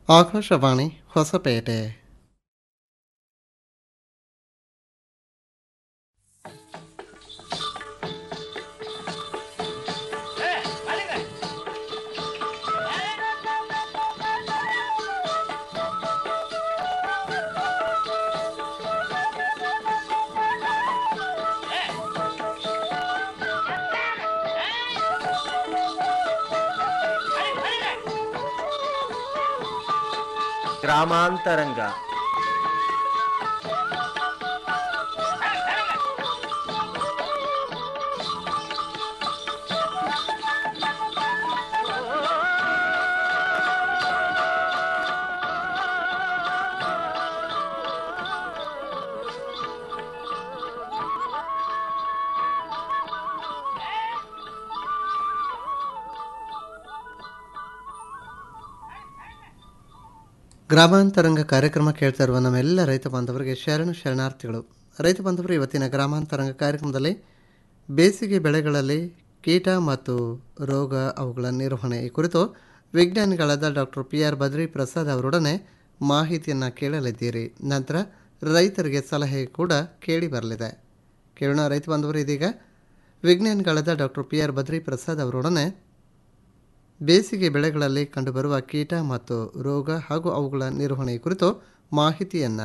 ಆಕಾಶವಾಣಿ ಹೊಸಪೇಟೆ ಗ್ರಾಮಾಂತರಂಗ ಗ್ರಾಮಾಂತರಂಗ ಕಾರ್ಯಕ್ರಮ ಕೇಳ್ತಾ ಇರುವ ನಮ್ಮೆಲ್ಲ ರೈತ ಬಾಂಧವರಿಗೆ ಶರಣು ಶರಣಾರ್ಥಿಗಳು ರೈತ ಬಾಂಧವರು ಇವತ್ತಿನ ಗ್ರಾಮಾಂತರಂಗ ಕಾರ್ಯಕ್ರಮದಲ್ಲಿ ಬೇಸಿಗೆ ಬೆಳೆಗಳಲ್ಲಿ ಕೀಟ ಮತ್ತು ರೋಗ ಅವುಗಳ ನಿರ್ವಹಣೆ ಈ ಕುರಿತು ವಿಜ್ಞಾನಿಗಳಾದ doctor P R Badri Prasad ಅವರೊಡನೆ ಮಾಹಿತಿಯನ್ನು ಕೇಳಲಿದ್ದೀರಿ ನಂತರ ರೈತರಿಗೆ ಸಲಹೆ ಕೂಡ ಕೇಳಿ ಬರಲಿದೆ ಕೇಳೋಣ ರೈತ ಬಾಂಧವರು ಇದೀಗ ವಿಜ್ಞಾನಿಗಳಾದ doctor P R Badri Prasad ಅವರೊಡನೆ ಬೇಸಿಗೆ ಬೆಳೆಗಳಲ್ಲಿ ಕಂಡುಬರುವ ಕೀಟ ಮತ್ತು ರೋಗ ಹಾಗೂ ಅವುಗಳ ನಿರ್ವಹಣೆ ಕುರಿತು ಮಾಹಿತಿಯನ್ನು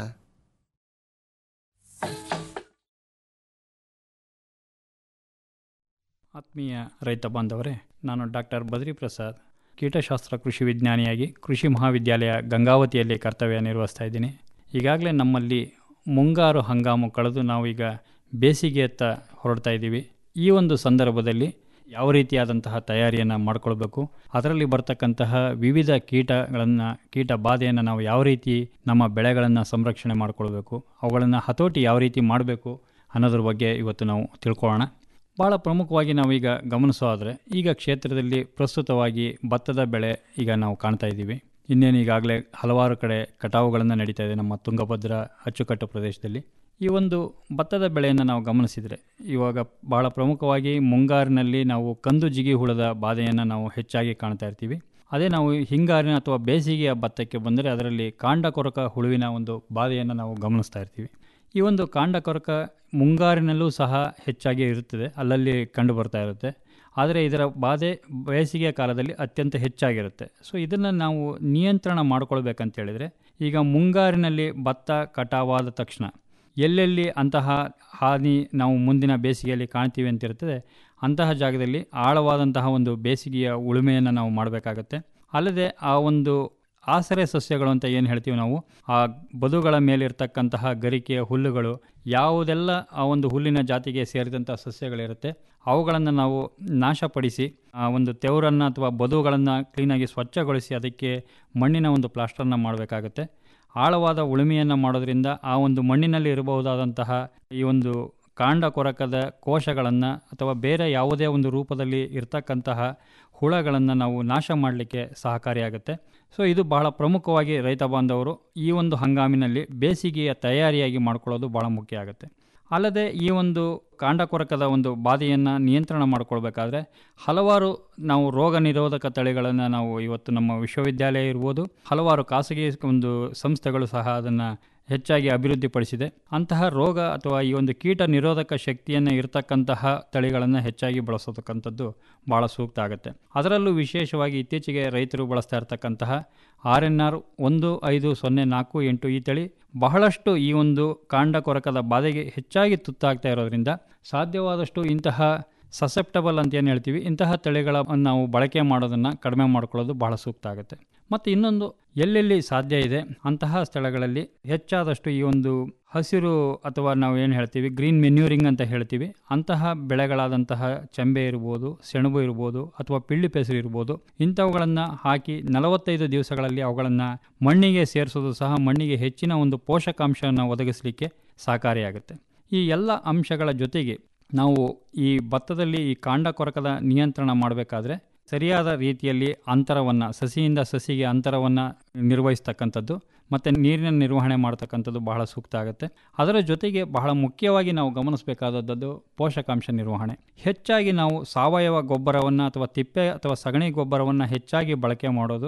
ಆತ್ಮೀಯ ರೈತ ಬಾಂಧವರೇ ನಾನು ಡಾಕ್ಟರ್ ಬದ್ರಿ ಪ್ರಸಾದ್ ಕೀಟಶಾಸ್ತ್ರ ಕೃಷಿ ವಿಜ್ಞಾನಿಯಾಗಿ ಕೃಷಿ ಮಹಾವಿದ್ಯಾಲಯ ಗಂಗಾವತಿಯಲ್ಲಿ ಕರ್ತವ್ಯ ನಿರ್ವಹಿಸ್ತಾ ಇದ್ದೀನಿ ಈಗಾಗಲೇ ನಮ್ಮಲ್ಲಿ ಮುಂಗಾರು ಹಂಗಾಮು ಕಳೆದು ನಾವೀಗ ಬೇಸಿಗೆಯತ್ತ ಹೊರಡ್ತಾ ಇದ್ದೀವಿ ಈ ಒಂದು ಸಂದರ್ಭದಲ್ಲಿ ಯಾವ ರೀತಿಯಾದಂತಹ ತಯಾರಿಯನ್ನು ಮಾಡಿಕೊಳ್ಬೇಕು ಅದರಲ್ಲಿ ಬರ್ತಕ್ಕಂತಹ ವಿವಿಧ ಕೀಟಗಳನ್ನು ಕೀಟ ಬಾಧೆಯನ್ನು ನಾವು ಯಾವ ರೀತಿ ನಮ್ಮ ಬೆಳೆಗಳನ್ನು ಸಂರಕ್ಷಣೆ ಮಾಡಿಕೊಳ್ಬೇಕು ಅವುಗಳನ್ನು ಹತೋಟಿ ಯಾವ ರೀತಿ ಮಾಡಬೇಕು ಅನ್ನೋದ್ರ ಬಗ್ಗೆ ಇವತ್ತು ನಾವು ತಿಳ್ಕೊಳ್ಳೋಣ ಭಾಳ ಪ್ರಮುಖವಾಗಿ ನಾವೀಗ ಗಮನಿಸೋದಾದರೆ ಈಗ ಕ್ಷೇತ್ರದಲ್ಲಿ ಪ್ರಸ್ತುತವಾಗಿ ಭತ್ತದ ಬೆಳೆ ಈಗ ನಾವು ಕಾಣ್ತಾ ಇದ್ದೀವಿ ಇನ್ನೇನು ಈಗಾಗಲೇ ಹಲವಾರು ಕಡೆ ಕಟಾವುಗಳನ್ನು ನಡೀತಾ ಇದೆ ನಮ್ಮ ತುಂಗಭದ್ರ ಅಚ್ಚುಕಟ್ಟು ಪ್ರದೇಶದಲ್ಲಿ ಈ ಒಂದು ಭತ್ತದ ಬೆಳೆಯನ್ನು ನಾವು ಗಮನಿಸಿದರೆ ಇವಾಗ ಭಾಳ ಪ್ರಮುಖವಾಗಿ ಮುಂಗಾರಿನಲ್ಲಿ ನಾವು ಕಂದು ಜಿಗಿ ಹುಳದ ಬಾಧೆಯನ್ನು ನಾವು ಹೆಚ್ಚಾಗಿ ಕಾಣ್ತಾ ಇರ್ತೀವಿ ಅದೇ ನಾವು ಹಿಂಗಾರಿನ ಅಥವಾ ಬೇಸಿಗೆಯ ಭತ್ತಕ್ಕೆ ಬಂದರೆ ಅದರಲ್ಲಿ ಕಾಂಡ ಕೊರಕ ಹುಳುವಿನ ಒಂದು ಬಾಧೆಯನ್ನು ನಾವು ಗಮನಿಸ್ತಾ ಇರ್ತೀವಿ ಈ ಒಂದು ಕಾಂಡ ಕೊರಕ ಮುಂಗಾರಿನಲ್ಲೂ ಸಹ ಹೆಚ್ಚಾಗಿ ಇರುತ್ತದೆ ಅಲ್ಲಲ್ಲಿ ಕಂಡು ಬರ್ತಾ ಇರುತ್ತೆ ಆದರೆ ಇದರ ಬಾಧೆ ಬೇಸಿಗೆಯ ಕಾಲದಲ್ಲಿ ಅತ್ಯಂತ ಹೆಚ್ಚಾಗಿರುತ್ತೆ ಸೊ ಇದನ್ನು ನಾವು ನಿಯಂತ್ರಣ ಮಾಡ್ಕೊಳ್ಬೇಕಂತ ಹೇಳಿದರೆ ಈಗ ಮುಂಗಾರಿನಲ್ಲಿ ಭತ್ತ ಕಟಾವಾದ ತಕ್ಷಣ ಎಲ್ಲೆಲ್ಲಿ ಅಂತಹ ಹಾನಿ ನಾವು ಮುಂದಿನ ಬೇಸಿಗೆಯಲ್ಲಿ ಕಾಣ್ತೀವಿ ಅಂತ ಇರ್ತದೆ ಅಂತಹ ಜಾಗದಲ್ಲಿ ಆಳವಾದಂತಹ ಒಂದು ಬೇಸಿಗೆಯ ಉಳುಮೆಯನ್ನು ನಾವು ಮಾಡಬೇಕಾಗತ್ತೆ ಅಲ್ಲದೆ ಆ ಒಂದು ಆಸರೆ ಸಸ್ಯಗಳು ಅಂತ ಏನು ಹೇಳ್ತೀವಿ ನಾವು ಆ ಬದುಗಳ ಮೇಲಿರ್ತಕ್ಕಂತಹ ಗರಿಕೆಯ ಹುಲ್ಲುಗಳು ಯಾವುದೆಲ್ಲ ಆ ಒಂದು ಹುಲ್ಲಿನ ಜಾತಿಗೆ ಸೇರಿದಂಥ ಸಸ್ಯಗಳಿರುತ್ತೆ ಅವುಗಳನ್ನು ನಾವು ನಾಶಪಡಿಸಿ ಆ ಒಂದು ತೆವರನ್ನು ಅಥವಾ ಬದುಗಳನ್ನು ಕ್ಲೀನಾಗಿ ಸ್ವಚ್ಛಗೊಳಿಸಿ ಅದಕ್ಕೆ ಮಣ್ಣಿನ ಒಂದು ಪ್ಲಾಸ್ಟರ್ನ ಮಾಡಬೇಕಾಗತ್ತೆ ಆಳವಾದ ಉಳುಮೆಯನ್ನು ಮಾಡೋದ್ರಿಂದ ಆ ಒಂದು ಮಣ್ಣಿನಲ್ಲಿ ಇರಬಹುದಾದಂತಹ ಈ ಒಂದು ಕಾಂಡ ಕೊರಕದ ಕೋಶಗಳನ್ನು ಅಥವಾ ಬೇರೆ ಯಾವುದೇ ಒಂದು ರೂಪದಲ್ಲಿ ಇರ್ತಕ್ಕಂತಹ ಹುಳಗಳನ್ನು ನಾವು ನಾಶ ಮಾಡಲಿಕ್ಕೆ ಸಹಕಾರಿಯಾಗುತ್ತೆ ಸೊ ಇದು ಬಹಳ ಪ್ರಮುಖವಾಗಿ ರೈತ ಬಾಂಧವರು ಈ ಒಂದು ಹಂಗಾಮಿನಲ್ಲಿ ಬೇಸಿಗೆಯ ತಯಾರಿಯಾಗಿ ಮಾಡ್ಕೊಳ್ಳೋದು ಭಾಳ ಮುಖ್ಯ ಆಗುತ್ತೆ ಅಲ್ಲದೆ ಈ ಒಂದು ಕಾಂಡ ಕೊರಕದ ಒಂದು ಬಾಧೆಯನ್ನು ನಿಯಂತ್ರಣ ಮಾಡ್ಕೊಳ್ಬೇಕಾದ್ರೆ ಹಲವಾರು ನಾವು ರೋಗ ನಿರೋಧಕ ತಳಿಗಳನ್ನು ನಾವು ಇವತ್ತು ನಮ್ಮ ವಿಶ್ವವಿದ್ಯಾಲಯ ಇರ್ಬೋದು ಹಲವಾರು ಖಾಸಗಿ ಒಂದು ಸಂಸ್ಥೆಗಳು ಸಹ ಅದನ್ನು ಹೆಚ್ಚಾಗಿ ಅಭಿವೃದ್ಧಿಪಡಿಸಿದೆ ಅಂತಹ ರೋಗ ಅಥವಾ ಈ ಒಂದು ಕೀಟ ನಿರೋಧಕ ಶಕ್ತಿಯನ್ನು ಇರತಕ್ಕಂತಹ ತಳಿಗಳನ್ನು ಹೆಚ್ಚಾಗಿ ಬಳಸತಕ್ಕಂಥದ್ದು ಭಾಳ ಸೂಕ್ತ ಆಗುತ್ತೆ ಅದರಲ್ಲೂ ವಿಶೇಷವಾಗಿ ಇತ್ತೀಚೆಗೆ ರೈತರು ಬಳಸ್ತಾ ಇರತಕ್ಕಂತಹ ಆರ್ ಎನ್ ಆರ್ ಒಂದು ಐದು ಸೊನ್ನೆ ನಾಲ್ಕು ಎಂಟು ಈ ತಳಿ ಬಹಳಷ್ಟು ಈ ಒಂದು ಕಾಂಡ ಕೊರಕದ ಬಾಧೆಗೆ ಹೆಚ್ಚಾಗಿ ತುತ್ತಾಗ್ತಾ ಇರೋದ್ರಿಂದ ಸಾಧ್ಯವಾದಷ್ಟು ಇಂತಹ ಸಸೆಪ್ಟಬಲ್ ಅಂತ ಏನು ಹೇಳ್ತೀವಿ ಇಂತಹ ತಳಿಗಳನ್ನು ನಾವು ಬಳಕೆ ಮಾಡೋದನ್ನು ಕಡಿಮೆ ಮಾಡ್ಕೊಳ್ಳೋದು ಬಹಳ ಸೂಕ್ತ ಆಗುತ್ತೆ ಮತ್ತು ಇನ್ನೊಂದು ಎಲ್ಲೆಲ್ಲಿ ಸಾಧ್ಯ ಇದೆ ಅಂತಹ ಸ್ಥಳಗಳಲ್ಲಿ ಹೆಚ್ಚಾದಷ್ಟು ಈ ಒಂದು ಹಸಿರು ಅಥವಾ ನಾವು ಏನು ಹೇಳ್ತೀವಿ ಗ್ರೀನ್ ಮೆನ್ಯೂರಿಂಗ್ ಅಂತ ಹೇಳ್ತೀವಿ ಅಂತಹ ಬೆಳೆಗಳಾದಂತಹ ಚೆಂಬೆ ಇರ್ಬೋದು ಸೆಣಬು ಇರ್ಬೋದು ಅಥವಾ ಪಿಳ್ಳಿ ಪೆಸರು ಇರ್ಬೋದು ಇಂಥವುಗಳನ್ನು ಹಾಕಿ ನಲವತ್ತೈದು ದಿವಸಗಳಲ್ಲಿ ಅವುಗಳನ್ನು ಮಣ್ಣಿಗೆ ಸೇರಿಸೋದು ಸಹ ಮಣ್ಣಿಗೆ ಹೆಚ್ಚಿನ ಒಂದು ಪೋಷಕಾಂಶವನ್ನು ಒದಗಿಸಲಿಕ್ಕೆ ಸಹಕಾರಿಯಾಗುತ್ತೆ ಈ ಎಲ್ಲ ಅಂಶಗಳ ಜೊತೆಗೆ ನಾವು ಈ ಭತ್ತದಲ್ಲಿ ಈ ಕಾಂಡ ಕೊರಕದ ನಿಯಂತ್ರಣ ಮಾಡಬೇಕಾದ್ರೆ ಸರಿಯಾದ ರೀತಿಯಲ್ಲಿ ಅಂತರವನ್ನು ಸಸಿಯಿಂದ ಸಸಿಗೆ ಅಂತರವನ್ನು ನಿರ್ವಹಿಸ್ತಕ್ಕಂಥದ್ದು ಮತ್ತು ನೀರಿನ ನಿರ್ವಹಣೆ ಮಾಡ್ತಕ್ಕಂಥದ್ದು ಬಹಳ ಸೂಕ್ತ ಆಗುತ್ತೆ ಅದರ ಜೊತೆಗೆ ಬಹಳ ಮುಖ್ಯವಾಗಿ ನಾವು ಗಮನಿಸಬೇಕಾದದ್ದು ಪೋಷಕಾಂಶ ನಿರ್ವಹಣೆ ಹೆಚ್ಚಾಗಿ ನಾವು ಸಾವಯವ ಗೊಬ್ಬರವನ್ನು ಅಥವಾ ತಿಪ್ಪೆ ಅಥವಾ ಸಗಣಿ ಗೊಬ್ಬರವನ್ನು ಹೆಚ್ಚಾಗಿ ಬಳಕೆ ಮಾಡೋದು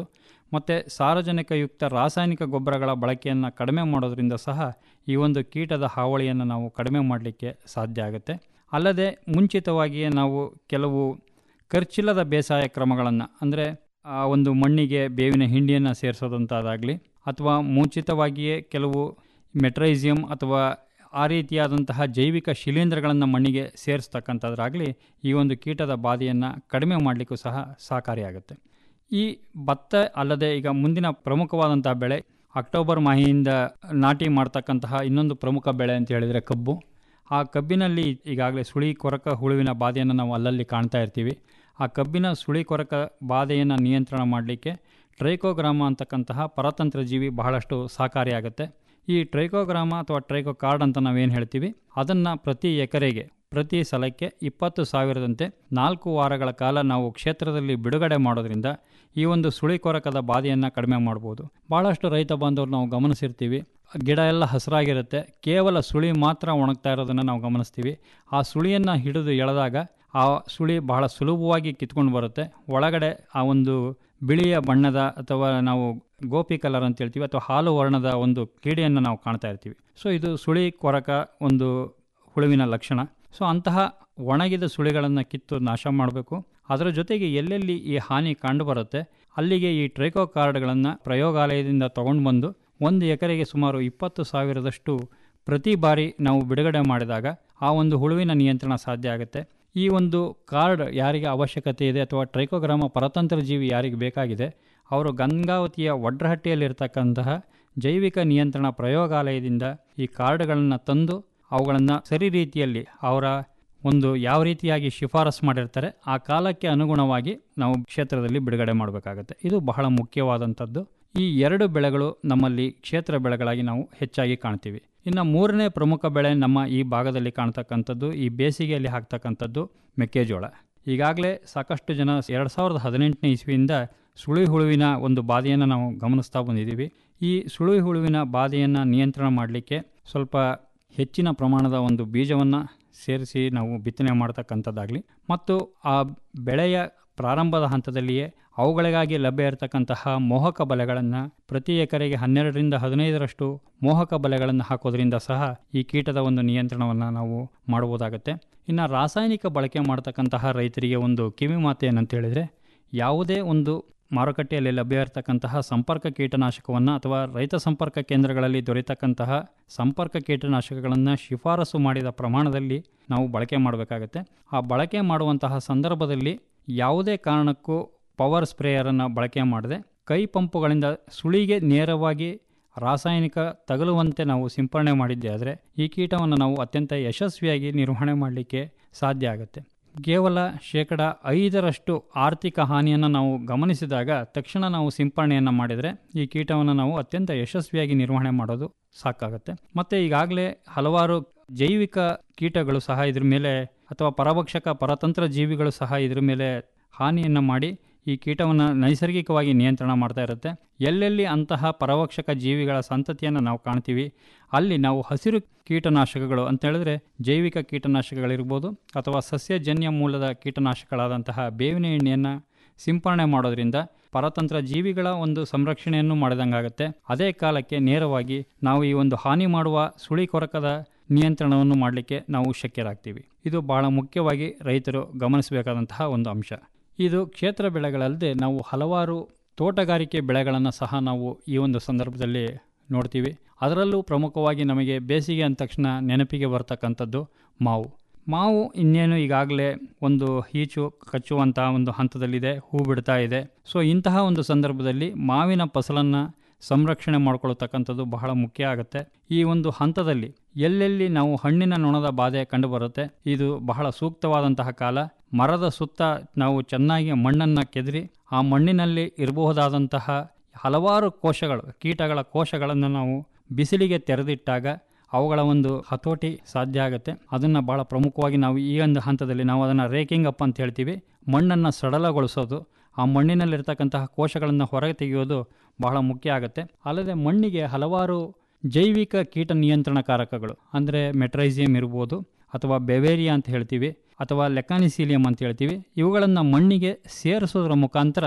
ಮತ್ತು ಸಾರಜನಕಯುಕ್ತ ರಾಸಾಯನಿಕ ಗೊಬ್ಬರಗಳ ಬಳಕೆಯನ್ನು ಕಡಿಮೆ ಮಾಡೋದ್ರಿಂದ ಸಹ ಈ ಒಂದು ಕೀಟದ ಹಾವಳಿಯನ್ನು ನಾವು ಕಡಿಮೆ ಮಾಡಲಿಕ್ಕೆ ಸಾಧ್ಯ ಆಗುತ್ತೆ ಅಲ್ಲದೆ ಮುಂಚಿತವಾಗಿಯೇ ನಾವು ಕೆಲವು ಖರ್ಚಿಲ್ಲದ ಬೇಸಾಯ ಕ್ರಮಗಳನ್ನು ಅಂದರೆ ಆ ಒಂದು ಮಣ್ಣಿಗೆ ಬೇವಿನ ಹಿಂಡಿಯನ್ನು ಸೇರಿಸೋದಂಥದ್ದಾಗಲಿ ಅಥವಾ ಮುಂಚಿತವಾಗಿಯೇ ಕೆಲವು ಮೆಟ್ರೈಸಿಯಂ ಅಥವಾ ಆ ರೀತಿಯಾದಂತಹ ಜೈವಿಕ ಶಿಲೀಂಧ್ರಗಳನ್ನು ಮಣ್ಣಿಗೆ ಸೇರಿಸ್ತಕ್ಕಂಥದ್ರಾಗಲಿ ಈ ಒಂದು ಕೀಟದ ಬಾಧೆಯನ್ನು ಕಡಿಮೆ ಮಾಡಲಿಕ್ಕೂ ಸಹ ಸಹಕಾರಿಯಾಗುತ್ತೆ ಈ ಭತ್ತ ಅಲ್ಲದೆ ಈಗ ಮುಂದಿನ ಪ್ರಮುಖವಾದಂತಹ ಬೆಳೆ ಅಕ್ಟೋಬರ್ ಮಾಹಿಯಿಂದ ನಾಟಿ ಮಾಡ್ತಕ್ಕಂತಹ ಇನ್ನೊಂದು ಪ್ರಮುಖ ಬೆಳೆ ಅಂತ ಹೇಳಿದರೆ ಕಬ್ಬು ಆ ಕಬ್ಬಿನಲ್ಲಿ ಈಗಾಗಲೇ ಸುಳಿ ಕೊರಕ ಹುಳುವಿನ ಬಾಧೆಯನ್ನು ನಾವು ಅಲ್ಲಲ್ಲಿ ಕಾಣ್ತಾ ಇರ್ತೀವಿ ಆ ಕಬ್ಬಿನ ಸುಳಿ ಕೊರಕ ಬಾಧೆಯನ್ನು ನಿಯಂತ್ರಣ ಮಾಡಲಿಕ್ಕೆ ಟ್ರೈಕೋಗ್ರಾಮ ಅಂತಕ್ಕಂತಹ ಪರತಂತ್ರ ಜೀವಿ ಬಹಳಷ್ಟು ಸಹಕಾರಿಯಾಗುತ್ತೆ ಈ ಟ್ರೈಕೋಗ್ರಾಮ ಅಥವಾ ಟ್ರೈಕೋ ಕಾರ್ಡ್ ಅಂತ ನಾವೇನು ಹೇಳ್ತೀವಿ ಅದನ್ನು ಪ್ರತಿ ಎಕರೆಗೆ ಪ್ರತಿ ಸಲಕ್ಕೆ ಇಪ್ಪತ್ತು ಸಾವಿರದಂತೆ ನಾಲ್ಕು ವಾರಗಳ ಕಾಲ ನಾವು ಕ್ಷೇತ್ರದಲ್ಲಿ ಬಿಡುಗಡೆ ಮಾಡೋದ್ರಿಂದ ಈ ಒಂದು ಸುಳಿ ಕೊರಕದ ಬಾಧೆಯನ್ನು ಕಡಿಮೆ ಮಾಡ್ಬೋದು ಭಾಳಷ್ಟು ರೈತ ಬಾಂಧವರು ನಾವು ಗಮನಿಸಿರ್ತೀವಿ ಗಿಡ ಎಲ್ಲ ಹಸಿರಾಗಿರುತ್ತೆ ಕೇವಲ ಸುಳಿ ಮಾತ್ರ ಒಣಗ್ತಾ ಇರೋದನ್ನು ನಾವು ಗಮನಿಸ್ತೀವಿ ಆ ಸುಳಿಯನ್ನು ಹಿಡಿದು ಎಳೆದಾಗ ಆ ಸುಳಿ ಬಹಳ ಸುಲಭವಾಗಿ ಕಿತ್ಕೊಂಡು ಬರುತ್ತೆ ಒಳಗಡೆ ಆ ಒಂದು ಬಿಳಿಯ ಬಣ್ಣದ ಅಥವಾ ನಾವು ಗೋಪಿ ಕಲರ್ ಅಂತ ಹೇಳ್ತೀವಿ ಅಥವಾ ಹಾಲು ವರ್ಣದ ಒಂದು ಕೀಡೆಯನ್ನು ನಾವು ಕಾಣ್ತಾ ಇರ್ತೀವಿ ಸೊ ಇದು ಸುಳಿ ಕೊರಕ ಒಂದು ಹುಳುವಿನ ಲಕ್ಷಣ ಸೊ ಅಂತಹ ಒಣಗಿದ ಸುಳಿಗಳನ್ನು ಕಿತ್ತು ನಾಶ ಮಾಡಬೇಕು ಅದರ ಜೊತೆಗೆ ಎಲ್ಲೆಲ್ಲಿ ಈ ಹಾನಿ ಕಂಡುಬರುತ್ತೆ ಅಲ್ಲಿಗೆ ಈ ಟ್ರೈಕೋ ಕಾರ್ಡ್ಗಳನ್ನು ಪ್ರಯೋಗಾಲಯದಿಂದ ತಗೊಂಡು ಬಂದು ಒಂದು ಎಕರೆಗೆ ಸುಮಾರು ಇಪ್ಪತ್ತು ಸಾವಿರದಷ್ಟು ಪ್ರತಿ ಬಾರಿ ನಾವು ಬಿಡುಗಡೆ ಮಾಡಿದಾಗ ಆ ಒಂದು ಹುಳುವಿನ ನಿಯಂತ್ರಣ ಸಾಧ್ಯ ಆಗುತ್ತೆ ಈ ಒಂದು ಕಾರ್ಡ್ ಯಾರಿಗೆ ಅವಶ್ಯಕತೆ ಇದೆ ಅಥವಾ ಟ್ರೈಕೋಗ್ರಾಮ ಪರತಂತ್ರ ಜೀವಿ ಯಾರಿಗೆ ಬೇಕಾಗಿದೆ ಅವರು ಗಂಗಾವತಿಯ ಒಡ್ರಹಟ್ಟಿಯಲ್ಲಿರ್ತಕ್ಕಂತಹ ಜೈವಿಕ ನಿಯಂತ್ರಣ ಪ್ರಯೋಗಾಲಯದಿಂದ ಈ ಕಾರ್ಡ್ಗಳನ್ನು ತಂದು ಅವುಗಳನ್ನು ಸರಿ ರೀತಿಯಲ್ಲಿ ಅವರ ಒಂದು ಯಾವ ರೀತಿಯಾಗಿ ಶಿಫಾರಸು ಮಾಡಿರ್ತಾರೆ ಆ ಕಾಲಕ್ಕೆ ಅನುಗುಣವಾಗಿ ನಾವು ಕ್ಷೇತ್ರದಲ್ಲಿ ಬಿಡುಗಡೆ ಮಾಡಬೇಕಾಗತ್ತೆ ಇದು ಬಹಳ ಮುಖ್ಯವಾದಂಥದ್ದು ಈ ಎರಡು ಬೆಳೆಗಳು ನಮ್ಮಲ್ಲಿ ಕ್ಷೇತ್ರ ಬೆಳೆಗಳಾಗಿ ನಾವು ಹೆಚ್ಚಾಗಿ ಕಾಣ್ತೀವಿ ಇನ್ನು ಮೂರನೇ ಪ್ರಮುಖ ಬೆಳೆ ನಮ್ಮ ಈ ಭಾಗದಲ್ಲಿ ಕಾಣ್ತಕ್ಕಂಥದ್ದು ಈ ಬೇಸಿಗೆಯಲ್ಲಿ ಹಾಕ್ತಕ್ಕಂಥದ್ದು ಮೆಕ್ಕೆಜೋಳ ಈಗಾಗಲೇ ಸಾಕಷ್ಟು ಜನ ಎರಡು ಸಾವಿರದ ಹದಿನೆಂಟನೇ ಇಸ್ವಿಯಿಂದ ಸುಳಿ ಹುಳುವಿನ ಒಂದು ಬಾಧೆಯನ್ನು ನಾವು ಗಮನಿಸ್ತಾ ಬಂದಿದ್ದೀವಿ ಈ ಸುಳಿ ಹುಳುವಿನ ಬಾಧೆಯನ್ನು ನಿಯಂತ್ರಣ ಮಾಡಲಿಕ್ಕೆ ಸ್ವಲ್ಪ ಹೆಚ್ಚಿನ ಪ್ರಮಾಣದ ಒಂದು ಬೀಜವನ್ನು ಸೇರಿಸಿ ನಾವು ಬಿತ್ತನೆ ಮಾಡ್ತಕ್ಕಂಥದ್ದಾಗಲಿ ಮತ್ತು ಆ ಬೆಳೆಯ ಪ್ರಾರಂಭದ ಹಂತದಲ್ಲಿಯೇ ಅವುಗಳಿಗಾಗಿ ಲಭ್ಯ ಇರತಕ್ಕಂತಹ ಮೋಹಕ ಬಲೆಗಳನ್ನು ಪ್ರತಿ ಎಕರೆಗೆ ಹನ್ನೆರಡರಿಂದ ಹದಿನೈದರಷ್ಟು ಮೋಹಕ ಬಲೆಗಳನ್ನು ಹಾಕೋದ್ರಿಂದ ಸಹ ಈ ಕೀಟದ ಒಂದು ನಿಯಂತ್ರಣವನ್ನು ನಾವು ಮಾಡಬಹುದಾಗುತ್ತೆ ಇನ್ನು ರಾಸಾಯನಿಕ ಬಳಕೆ ಮಾಡ್ತಕ್ಕಂತಹ ರೈತರಿಗೆ ಒಂದು ಕಿವಿ ಮಾತು ಏನಂತ ಹೇಳಿದರೆ ಯಾವುದೇ ಒಂದು ಮಾರುಕಟ್ಟೆಯಲ್ಲಿ ಲಭ್ಯ ಇರತಕ್ಕಂತಹ ಸಂಪರ್ಕ ಕೀಟನಾಶಕವನ್ನು ಅಥವಾ ರೈತ ಸಂಪರ್ಕ ಕೇಂದ್ರಗಳಲ್ಲಿ ದೊರೆತಕ್ಕಂತಹ ಸಂಪರ್ಕ ಕೀಟನಾಶಕಗಳನ್ನು ಶಿಫಾರಸು ಮಾಡಿದ ಪ್ರಮಾಣದಲ್ಲಿ ನಾವು ಬಳಕೆ ಮಾಡಬೇಕಾಗತ್ತೆ ಆ ಬಳಕೆ ಮಾಡುವಂತಹ ಸಂದರ್ಭದಲ್ಲಿ ಯಾವುದೇ ಕಾರಣಕ್ಕೂ ಪವರ್ ಸ್ಪ್ರೇಯರನ್ನು ಬಳಕೆ ಮಾಡದೆ ಕೈ ಪಂಪುಗಳಿಂದ ಸುಳಿಗೆ ನೇರವಾಗಿ ರಾಸಾಯನಿಕ ತಗಲುವಂತೆ ನಾವು ಸಿಂಪರಣೆ ಮಾಡಿದ್ದೆ ಆದರೆ ಈ ಕೀಟವನ್ನು ನಾವು ಅತ್ಯಂತ ಯಶಸ್ವಿಯಾಗಿ ನಿರ್ವಹಣೆ ಮಾಡಲಿಕ್ಕೆ ಸಾಧ್ಯ ಆಗುತ್ತೆ ಕೇವಲ ಶೇಕಡ ಐದರಷ್ಟು ಆರ್ಥಿಕ ಹಾನಿಯನ್ನು ನಾವು ಗಮನಿಸಿದಾಗ ತಕ್ಷಣ ನಾವು ಸಿಂಪರಣೆಯನ್ನು ಮಾಡಿದರೆ ಈ ಕೀಟವನ್ನು ನಾವು ಅತ್ಯಂತ ಯಶಸ್ವಿಯಾಗಿ ನಿರ್ವಹಣೆ ಮಾಡೋದು ಸಾಕಾಗುತ್ತೆ ಮತ್ತು ಈಗಾಗಲೇ ಹಲವಾರು ಜೈವಿಕ ಕೀಟಗಳು ಸಹ ಇದ್ರ ಮೇಲೆ ಅಥವಾ ಪರಭಕ್ಷಕ ಪರತಂತ್ರ ಜೀವಿಗಳು ಸಹ ಇದ್ರ ಮೇಲೆ ಹಾನಿಯನ್ನು ಮಾಡಿ ಈ ಕೀಟವನ್ನು ನೈಸರ್ಗಿಕವಾಗಿ ನಿಯಂತ್ರಣ ಮಾಡ್ತಾ ಇರುತ್ತೆ ಎಲ್ಲೆಲ್ಲಿ ಅಂತಹ ಪರಭಕ್ಷಕ ಜೀವಿಗಳ ಸಂತತಿಯನ್ನು ನಾವು ಕಾಣ್ತೀವಿ ಅಲ್ಲಿ ನಾವು ಹಸಿರು ಕೀಟನಾಶಕಗಳು ಅಂತ ಹೇಳಿದ್ರೆ ಜೈವಿಕ ಕೀಟನಾಶಕಗಳಿರ್ಬೋದು ಅಥವಾ ಸಸ್ಯಜನ್ಯ ಮೂಲದ ಕೀಟನಾಶಕಗಳಾದಂತಹ ಬೇವಿನ ಎಣ್ಣೆಯನ್ನು ಸಿಂಪರಣೆ ಮಾಡೋದ್ರಿಂದ ಪರತಂತ್ರ ಜೀವಿಗಳ ಒಂದು ಸಂರಕ್ಷಣೆಯನ್ನು ಮಾಡಿದಂಗಾಗುತ್ತೆ ಅದೇ ಕಾಲಕ್ಕೆ ನೇರವಾಗಿ ನಾವು ಈ ಒಂದು ಹಾನಿ ಮಾಡುವ ಸುಳಿ ಕೊರಕದ ನಿಯಂತ್ರಣವನ್ನು ಮಾಡಲಿಕ್ಕೆ ನಾವು ಶಕ್ಯರಾಗ್ತೀವಿ ಇದು ಬಹಳ ಮುಖ್ಯವಾಗಿ ರೈತರು ಗಮನಿಸಬೇಕಾದಂತಹ ಒಂದು ಅಂಶ ಇದು ಕ್ಷೇತ್ರ ಬೆಳೆಗಳಲ್ಲದೆ ನಾವು ಹಲವಾರು ತೋಟಗಾರಿಕೆ ಬೆಳೆಗಳನ್ನು ಸಹ ನಾವು ಈ ಒಂದು ಸಂದರ್ಭದಲ್ಲಿ ನೋಡ್ತೀವಿ ಅದರಲ್ಲೂ ಪ್ರಮುಖವಾಗಿ ನಮಗೆ ಬೇಸಿಗೆ ಅಂದ ತಕ್ಷಣ ನೆನಪಿಗೆ ಬರ್ತಕ್ಕಂಥದ್ದು ಮಾವು ಮಾವು ಇನ್ನೇನು ಈಗಾಗಲೇ ಒಂದು ಈಚು ಕಚ್ಚುವಂತಹ ಒಂದು ಹಂತದಲ್ಲಿದೆ ಹೂ ಬಿಡ್ತಾ ಇದೆ ಸೊ ಇಂತಹ ಒಂದು ಸಂದರ್ಭದಲ್ಲಿ ಮಾವಿನ ಫಸಲನ್ನು ಸಂರಕ್ಷಣೆ ಮಾಡ್ಕೊಳ್ತಕ್ಕಂಥದ್ದು ಬಹಳ ಮುಖ್ಯ ಆಗುತ್ತೆ ಈ ಒಂದು ಹಂತದಲ್ಲಿ ಎಲ್ಲೆಲ್ಲಿ ನಾವು ಹಣ್ಣಿನ ನೊಣದ ಬಾಧೆ ಕಂಡುಬರುತ್ತೆ ಇದು ಬಹಳ ಸೂಕ್ತವಾದಂತಹ ಕಾಲ ಮರದ ಸುತ್ತ ನಾವು ಚೆನ್ನಾಗಿ ಮಣ್ಣನ್ನು ಕೆದರಿ ಆ ಮಣ್ಣಿನಲ್ಲಿ ಇರಬಹುದಾದಂತಹ ಹಲವಾರು ಕೋಶಗಳು ಕೀಟಗಳ ಕೋಶಗಳನ್ನು ನಾವು ಬಿಸಿಲಿಗೆ ತೆರೆದಿಟ್ಟಾಗ ಅವುಗಳ ಒಂದು ಹತೋಟಿ ಸಾಧ್ಯ ಆಗುತ್ತೆ ಅದನ್ನು ಭಾಳ ಪ್ರಮುಖವಾಗಿ ನಾವು ಈ ಒಂದು ಹಂತದಲ್ಲಿ ನಾವು ಅದನ್ನು ರೇಕಿಂಗ್ ಅಪ್ ಅಂತ ಹೇಳ್ತೀವಿ ಮಣ್ಣನ್ನು ಸಡಲಗೊಳಿಸೋದು ಆ ಮಣ್ಣಿನಲ್ಲಿರ್ತಕ್ಕಂತಹ ಕೋಶಗಳನ್ನು ಹೊರಗೆ ತೆಗೆಯೋದು ಬಹಳ ಮುಖ್ಯ ಆಗುತ್ತೆ ಅಲ್ಲದೆ ಮಣ್ಣಿಗೆ ಹಲವಾರು ಜೈವಿಕ ಕೀಟ ನಿಯಂತ್ರಣಕಾರಕಗಳು ಅಂದರೆ ಮೆಟ್ರೈಸಿಯಂ ಇರ್ಬೋದು ಅಥವಾ ಬೆವೇರಿಯಾ ಅಂತ ಹೇಳ್ತೀವಿ ಅಥವಾ ಲೆಕಾನಿಸೀಲಿಯಂ ಅಂತ ಹೇಳ್ತೀವಿ ಇವುಗಳನ್ನು ಮಣ್ಣಿಗೆ ಸೇರಿಸೋದ್ರ ಮುಖಾಂತರ